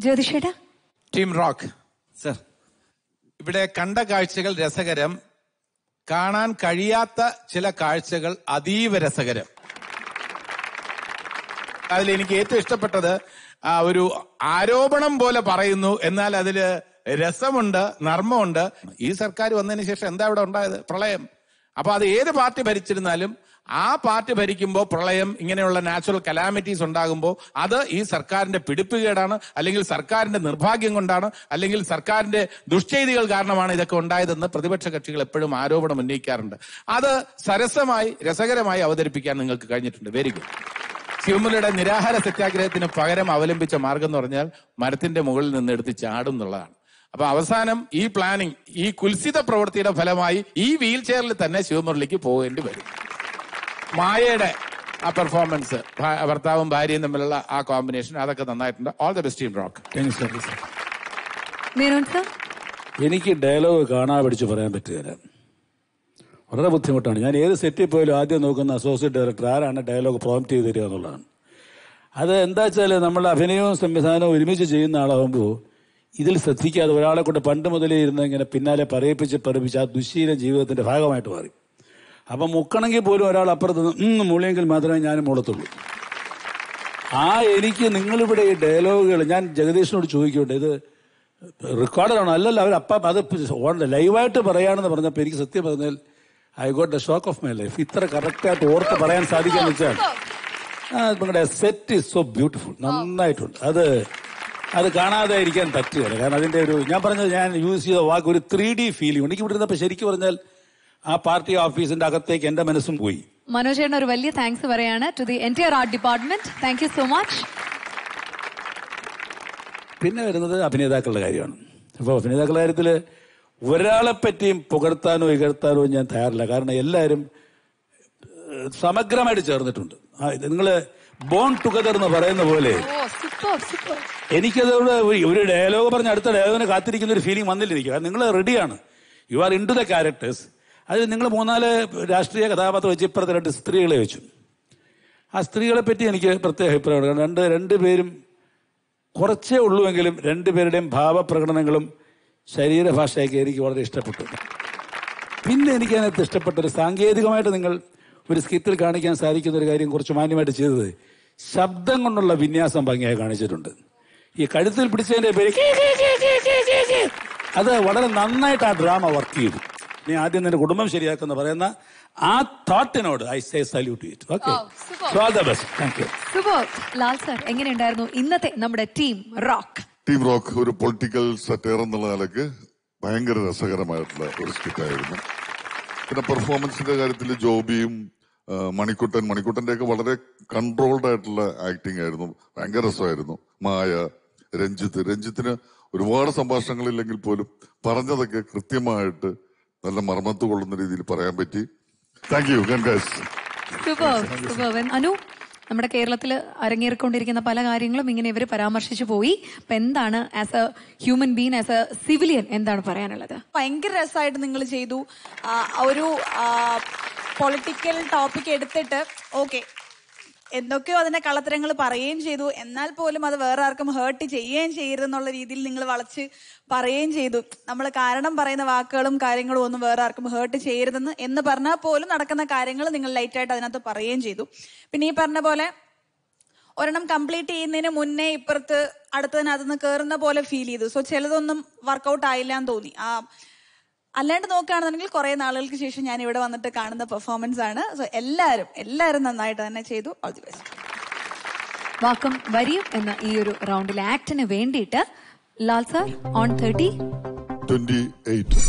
ജ്യോതിഷേട്ടാ ടീം റോക്ക് സർ ഇവിടെ കണ്ട കാഴ്ചകൾ രസകരം കാണാൻ കഴിയാത്ത ചില കാഴ്ചകൾ അതീവ രസകരം അതിൽ എനിക്ക് ഏറ്റവും ഇഷ്ടപ്പെട്ടത് ആ ഒരു ആരോപണം പോലെ പറയുന്നു എന്നാൽ അതില് രസമുണ്ട് നർമ്മമുണ്ട് ഈ സർക്കാർ വന്നതിന് ശേഷം എന്താ ഇവിടെ ഉണ്ടായത് പ്രളയം അപ്പൊ അത് ഏത് പാർട്ടി ഭരിച്ചിരുന്നാലും ആ പാർട്ടി ഭരിക്കുമ്പോൾ പ്രളയം ഇങ്ങനെയുള്ള നാച്ചുറൽ കലാമിറ്റീസ് ഉണ്ടാകുമ്പോൾ അത് ഈ സർക്കാരിന്റെ പിടിപ്പുകേടാണ് അല്ലെങ്കിൽ സർക്കാരിന്റെ നിർഭാഗ്യം കൊണ്ടാണ് അല്ലെങ്കിൽ സർക്കാരിന്റെ ദുഷ്ചെയ്തികൾ കാരണമാണ് ഇതൊക്കെ ഉണ്ടായതെന്ന് പ്രതിപക്ഷ കക്ഷികൾ എപ്പോഴും ആരോപണം ഉന്നയിക്കാറുണ്ട് അത് സരസമായി രസകരമായി അവതരിപ്പിക്കാൻ നിങ്ങൾക്ക് കഴിഞ്ഞിട്ടുണ്ട് വെരി ഗുഡ് ശിവമുലയുടെ നിരാഹാര സത്യാഗ്രഹത്തിന് പകരം അവലംബിച്ച മാർഗം എന്ന് പറഞ്ഞാൽ മരത്തിന്റെ മുകളിൽ നിന്ന് എടുത്ത് ചാടും എന്നുള്ളതാണ് അപ്പൊ അവസാനം ഈ പ്ലാനിങ് ഈ കുൽസിത പ്രവൃത്തിയുടെ ഫലമായി ഈ വീൽ ചെയറിൽ തന്നെ ശിവമുരളിക്ക് പോകേണ്ടി വരും മായയുടെ ആ പെർഫോമൻസ് ഭർത്താവും ഭാര്യയും തമ്മിലുള്ള ആ കോമ്പിനേഷൻ അതൊക്കെ നന്നായിട്ടുണ്ട് all the best Team Rock Menon sir എനിക്ക് ഡയലോഗ് കാണാൻ പഠിച്ച് പറയാൻ പറ്റുകയില്ല വളരെ ബുദ്ധിമുട്ടാണ് ഞാൻ ഏത് സെറ്റിൽ പോയാലും ആദ്യം നോക്കുന്ന അസോസിയേറ്റ് ഡയറക്ടർ ആരാണ് ഡയലോഗ് പ്രോംപ്റ്റ് ചെയ്ത് തരിക എന്നുള്ളതാണ് അത് എന്താ വെച്ചാൽ നമ്മൾ അഭിനയവും സംവിധാനവും ഒരുമിച്ച് ചെയ്യുന്ന ആളാകുമ്പോൾ ഇതിൽ ശ്രദ്ധിക്കാതെ ഒരാളെ കൊണ്ട് പണ്ട് മുതലേ ഇരുന്ന് ഇങ്ങനെ പിന്നാലെ പറയിപ്പിച്ച് പറയിപ്പിച്ച് ആ ദുശ്ശീല ജീവിതത്തിന്റെ ഭാഗമായിട്ട് മാറി അപ്പം മുക്കണമെങ്കിൽ പോലും ഒരാൾ അപ്പുറത്ത് നിന്ന് ഉം മുളിയെങ്കിൽ മാത്രമേ ഞാൻ മുളത്തുള്ളൂ ആ എനിക്ക് നിങ്ങളിവിടെ ഈ ഡയലോഗുകൾ ഞാൻ ജഗദീഷിനോട് ചോദിക്കട്ടെ ഇത് റെക്കോർഡാണോ അല്ലല്ല അവർ അപ്പം അത് ലൈവായിട്ട് പറയാണെന്ന് പറഞ്ഞപ്പോൾ എനിക്ക് സത്യം പറഞ്ഞാൽ I got the shock of my life ഇത്ര കറക്റ്റായിട്ട് ഓർത്ത് പറയാൻ സാധിക്കാന്ന് വെച്ചാൽ ആ, നിങ്ങളുടെ സെറ്റ് ഇസ് സോ ബ്യൂട്ടിഫുൾ നന്നായിട്ടുണ്ട് അത് അത് കാണാതെ ഇരിക്കാൻ പറ്റുകയില്ല കാരണം അതിന്റെ ഒരു ഞാൻ പറഞ്ഞത് ഞാൻ യൂസ് ചെയ്ത വാക്ക് ഒരു ത്രീ ഡി ഫീലിംഗ് എനിക്ക് ഇവിടെ ഇരുന്നപ്പോൾ ശരിക്കും പറഞ്ഞാൽ ആ പാർട്ടി ഓഫീസിന്റെ അകത്തേക്ക് എന്റെ മനസ്സും പോയി മനോജ് ചേട്ടൻ ഒരു വലിയ താങ്ക്സ് പറയാണ് to the entire art department thank you so much പിന്നെ വരുന്നത് അഭിനേതാക്കളുടെ കാര്യമാണ് അപ്പോൾ അഭിനേതാക്കളുടെ കാര്യത്തിൽ ഒരാളെ പറ്റിയും പുകഴ്ത്താനോ ഇകഴ്ത്താനോ ഞാൻ തയ്യാറില്ല കാരണം എല്ലാവരും ഏഹ്, സമഗ്രമായിട്ട് ചേർന്നിട്ടുണ്ട് നിങ്ങൾ ബോൺ ടുഗദർ എന്ന് പറയുന്ന പോലെ സൂപ്പർ സൂപ്പർ എനിക്കത് ഇവിടെ ഒരു- ഒരു ഡയലോഗ് പറഞ്ഞ് അടുത്ത ഡയലോഗിന് കാത്തിരിക്കുന്ന ഒരു ഫീലിംഗ് വന്നില്ല എനിക്ക് കാരണം നിങ്ങൾ റെഡിയാണ് you are into the characters അതിൽ നിങ്ങൾ മൂന്നാല് രാഷ്ട്രീയ കഥാപാത്രം വെച്ച് ഇപ്പുറത്തെ രണ്ട് സ്ത്രീകളെ വെച്ചു ആ സ്ത്രീകളെ പറ്റി എനിക്ക് പ്രത്യേക അഭിപ്രായമാണ് കാരണം രണ്ട് രണ്ടുപേരും കുറച്ചേ ഉള്ളുവെങ്കിലും രണ്ടുപേരുടെയും ഭാവപ്രകടനങ്ങളും ശരീരഭാഷയൊക്കെ എനിക്ക് വളരെ ഇഷ്ടപ്പെട്ടു പിന്നെ എനിക്ക് അതിനകത്ത് ഇഷ്ടപ്പെട്ട ഒരു സാങ്കേതികമായിട്ട് നിങ്ങൾ ഒരു സ്കിറ്റിൽ കാണിക്കാൻ സാധിക്കുന്ന ഒരു കാര്യം കുറച്ച് മാന്യമായിട്ട് ചെയ്തത് ശബ്ദം കൊണ്ടുള്ള വിന്യാസം ഭംഗിയായി കാണിച്ചിട്ടുണ്ട് ഈ കഴുത്തിൽ പിടിച്ചതിന്റെ പേര് കീ, കീ, കീ, കീ, കീ, കീ, കീ. അത് വളരെ നന്നായിട്ട് ആ ഡ്രാമ വർക്ക് ചെയ്തു നീ ആദ്യം നിന്റെ കുടുംബം ശരിയാക്കുന്ന പറയുന്ന ആ തോട്ടിനോട് I say salute it okay so all the best thank you super Lal sir എങ്ങനെയുണ്ടായിരുന്നു ഇന്നത്തെ നമ്മുടെ ടീം റോക്ക് ടീം റോക്ക് ഒരു പൊളിറ്റിക്കൽ സറ്റയർ എന്നുള്ള നിലക്ക് ഭയങ്കര രസകരമായിട്ടുള്ള ഒരു സ്കിറ്റായിരുന്നു പിന്നെ പെർഫോമൻസിന്റെ കാര്യത്തിൽ ജോബിയും ആ, മണിക്കുട്ടൻ മണിക്കുട്ടന്റെ ഒക്കെ വളരെ കൺട്രോൾഡ് ആയിട്ടുള്ള ആക്ടിംഗ് ആയിരുന്നു ഭയങ്കര രസമായിരുന്നു മായ രഞ്ജിത്ത് രഞ്ജിത്തിന് ഒരുപാട് സംഭാഷണങ്ങളില്ലെങ്കിൽ പോലും പറഞ്ഞതൊക്കെ കൃത്യമായിട്ട് നല്ല മർമ്മത്ത് കൊള്ളുന്ന രീതിയിൽ പറയാൻ പറ്റി താങ്ക് യു ഗൻഗാസ് സൂപ്പർ സൂപ്പർ അനു നമ്മുടെ കേരളത്തിൽ അരങ്ങേറിക്കൊണ്ടിരിക്കുന്ന പല കാര്യങ്ങളും ഇങ്ങനെ ഇവർ പരാമർശിച്ചു പോയി അപ്പൊ എന്താണ് as a human being as a civilian എന്താണ് പറയാനുള്ളത് ഭയങ്കര രസമായിട്ട് നിങ്ങൾ ചെയ്തു ആ, ഒരു പൊളിറ്റിക്കൽ ടോപ്പിക് എടുത്തിട്ട് ഓക്കെ എന്തൊക്കെയോ അതിന്റെ കളത്തരങ്ങൾ പറയുകയും ചെയ്തു എന്നാൽ പോലും അത് വേറെ ആർക്കും ഹേർട്ട് ചെയ്യുകയും ചെയ്യരുതെന്നുള്ള രീതിയിൽ നിങ്ങൾ വളച്ച് പറയുകയും ചെയ്തു നമ്മൾ കാരണം പറയുന്ന വാക്കുകളും കാര്യങ്ങളും ഒന്നും വേറെ ആർക്കും ഹേർട്ട് ചെയ്യരുതെന്ന് എന്ന് പറഞ്ഞാൽ പോലും നടക്കുന്ന കാര്യങ്ങൾ നിങ്ങൾ ലൈറ്റായിട്ട് അതിനകത്ത് പറയുകയും ചെയ്തു പിന്നെ ഈ പറഞ്ഞ പോലെ ഒരെണ്ണം കംപ്ലീറ്റ് ചെയ്യുന്നതിന് മുന്നേ ഇപ്പുറത്ത് അടുത്തതിനകത്ത് നിന്ന് കയറുന്ന പോലെ ഫീൽ ചെയ്തു സോ ചിലതൊന്നും വർക്കൗട്ട് ആയില്ല എന്ന് തോന്നി ആ അല്ലാണ്ട് നോക്കുകയാണെന്നുണ്ടെങ്കിൽ കുറെ നാളുകൾക്ക് ശേഷം ഞാൻ ഇവിടെ വന്നിട്ട് കാണുന്ന പെർഫോമൻസ് ആണ് സോ എല്ലാവരും എല്ലാവരും നന്നായിട്ട് തന്നെ ചെയ്തു ഓൾ ദി ബെസ്റ്റ് വാക്കും വരിയും എന്ന ഈ ഒരു റൗണ്ടിലെ ആക്ടിന് വേണ്ടിയിട്ട് Lal sir on thirty twenty eight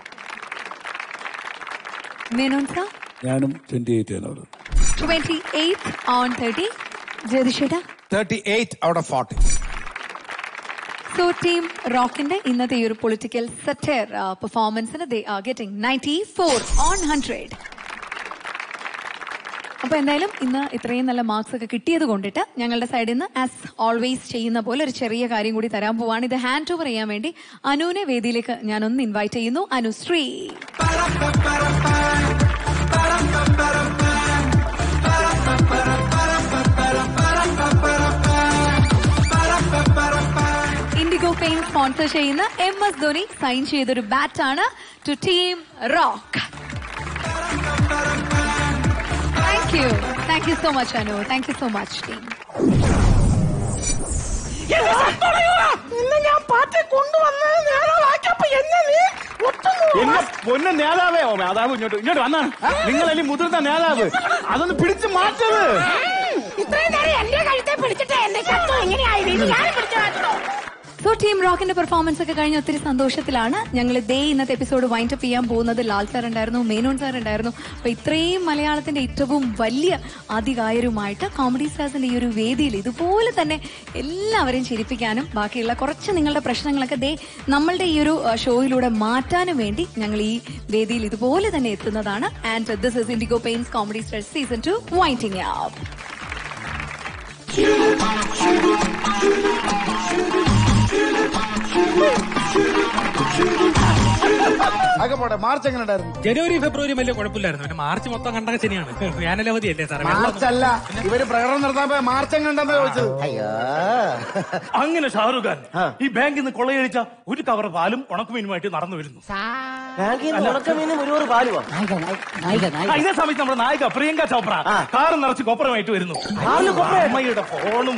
Menon sir ഞാനും ട്വന്റി എയ്റ്റ് ആണ് അവിടെ ട്വന്റി എയ്റ്റ് ഓൺ തേർട്ടി ജ്യോതിഷേട്ടാ thirty eight out of forty so team റോക്കിന്റെ ഇന്നത്തെ ഈ ഒരു പൊളിറ്റിക്കൽ സറ്റയർ പെർഫോമൻസിന് they are getting ninety four on hundred അപ്പൊ എന്തായാലും ഇന്ന് ഇത്രയും നല്ല മാർക്സ് ഒക്കെ കിട്ടിയത് കൊണ്ടിട്ട് ഞങ്ങളുടെ സൈഡിൽ നിന്ന് ആസ് ഓൾവേസ് ചെയ്യുന്ന പോലെ ഒരു ചെറിയ കാര്യം കൂടി തരാൻ പോവാണ് ഇത് ഹാൻഡ് ഓവർ ചെയ്യാൻ വേണ്ടി അനുവിനെ വേദിയിലേക്ക് ഞാനൊന്ന് ഇൻവൈറ്റ് ചെയ്യുന്നു അനുശ്രീ പെയിൻ സ്പോൺസർ ചെയ്യുന്ന എം എസ് ധോനി സൈൻ ചെയ്തൊരു ബാറ്റ് ആണ് to Team Rock thank you thank you so much Anu thank you so much team നിന്നെ ഞാൻ പാർട്ടി കൊണ്ടുവന്നത് നേതാവാക്കിയപ്പോ എന്നെ നീ എന്നെ പൊന്ന നേതാവേ ഓ നേതാവ് ഇങ്ങോട്ട് ഇങ്ങോട്ട് വന്നാണ് നിങ്ങളല്ലേ മുതിർന്ന നേതാവ് അതൊന്ന് പിടിച്ചു മാറ്റത് ഇത്രയും നേരം എന്റെ കഴുത്തെ പിടിച്ചിട്ട് എന്റെ ശബ്ദം എങ്ങനെയായത് ഇനി ഞാൻ പിടിച്ചു മാറ്റണോ സോ ടീം റോക്കിന്റെ പെർഫോമൻസ് ഒക്കെ കഴിഞ്ഞ് ഒത്തിരി സന്തോഷത്തിലാണ് ഞങ്ങൾ ദേ ഇന്നത്തെ എപ്പിസോഡ് വൈൻഡ് അപ്പ് ചെയ്യാൻ പോകുന്നത് ലാൽ സാർ ഉണ്ടായിരുന്നു മേനോൻ സാർ ഉണ്ടായിരുന്നു അപ്പൊ ഇത്രയും മലയാളത്തിന്റെ ഏറ്റവും വലിയ ആധികായരുമായിട്ട് കോമഡി സ്റ്റാർസിന്റെ ഈ ഒരു വേദിയിൽ ഇതുപോലെ തന്നെ എല്ലാവരെയും ചിരിപ്പിക്കാനും ബാക്കിയുള്ള കുറച്ച് നിങ്ങളുടെ പ്രശ്നങ്ങളൊക്കെ ദേ നമ്മളുടെ ഈ ഒരു അഹ്, ഷോയിലൂടെ മാറ്റാനും വേണ്ടി ഞങ്ങൾ ഈ വേദിയിൽ ഇതുപോലെ തന്നെ എത്തുന്നതാണ് and this is Indigo Paints comedy stars season two winding up അതൊക്കെ പോട്ടെ മാർച്ച് എങ്ങനെ ഉണ്ടായിരുന്നു ജനുവരി ഫെബ്രുവരി വലിയ കുഴപ്പമില്ലായിരുന്നു പിന്നെ മാർച്ച് മൊത്തം കണ്ടക ശനിയാണ് വേനലവധിയല്ലേ സാറേ മാർച്ച് അല്ല ഇവര് പ്രകടനം നടത്താൻ പോയ മാർച്ച് എങ്ങനെ ഉണ്ടെന്ന് ചോദിച്ചത് അങ്ങനെ ഷാറുഖ് ഖാൻ ഈ ബാങ്കിൽ നിന്ന് കൊള്ളയടിച്ച ഒരു കവർ പാലും ഉണക്കുമീനുമായിട്ട് നടന്നു വരുന്നു ആ, ഇതേ സമയത്ത് നമ്മുടെ നായിക പ്രിയങ്ക ചോപ്ര കാറ് നിറച്ച് കൊപ്പരമായിട്ട് വരുന്നു അമ്മയുടെ ഫോണും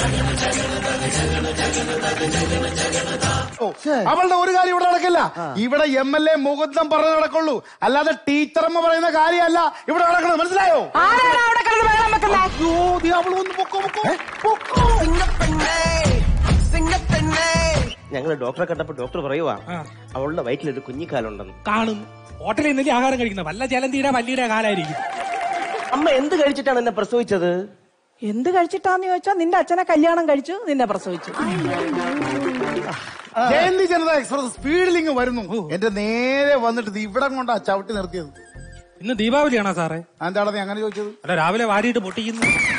ഓ, അവളുടെ ഒരു കാര്യം ഇവിടെ നടക്കില്ല ഇവിടെ എം എൽ എ മുകുന്ദം പറഞ്ഞു നടക്കുള്ളൂ അല്ലാതെ ടീച്ചറമ്മ പറയുന്ന കാര്യമല്ല ഇവിടെ നടക്കുന്നത് മനസ്സിലായോ അയ്യോ, ദേ അവള് വന്ന് പൊക്കോ, പൊക്കോ, ഞങ്ങൾ ഡോക്ടറെ കണ്ടപ്പോ ഡോക്ടർ പറയുവാ അവളുടെ വയറ്റിൽ ഒരു കുഞ്ഞിക്കാലുണ്ടെന്ന് കാണും ഹോട്ടലിൽ ഇന്നലെ ആഹാരം കഴിക്കുന്നത് വല്ല ജലന്തിയുടെ വല്ലിയുടെ കാലായിരിക്കും അമ്മ എന്ത് കഴിച്ചിട്ടാണ് എന്നെ പ്രസവിച്ചത് എന്ത് കഴിച്ചിട്ടാന്ന് ചോദിച്ചാൽ നിന്റെ അച്ഛനെ കല്യാണം കഴിച്ചു നിന്നെ പ്രസവിച്ചു ജയന്തി ജനത എക്സ്പ്രസ് സ്പീഡിൽ ഇങ്ങ് വരുന്നു എന്റെ നേരെ വന്നിട്ട് ഇത് ഇവിടെ കൊണ്ടാ ചവിട്ടി നിർത്തിയത് ഇന്ന് ദീപാവലിയാണോ സാറേ എന്താണെന്ന് അങ്ങനെ ചോദിച്ചത് അല്ല രാവിലെ വാരിയിട്ട് പൊട്ടിക്കുന്നു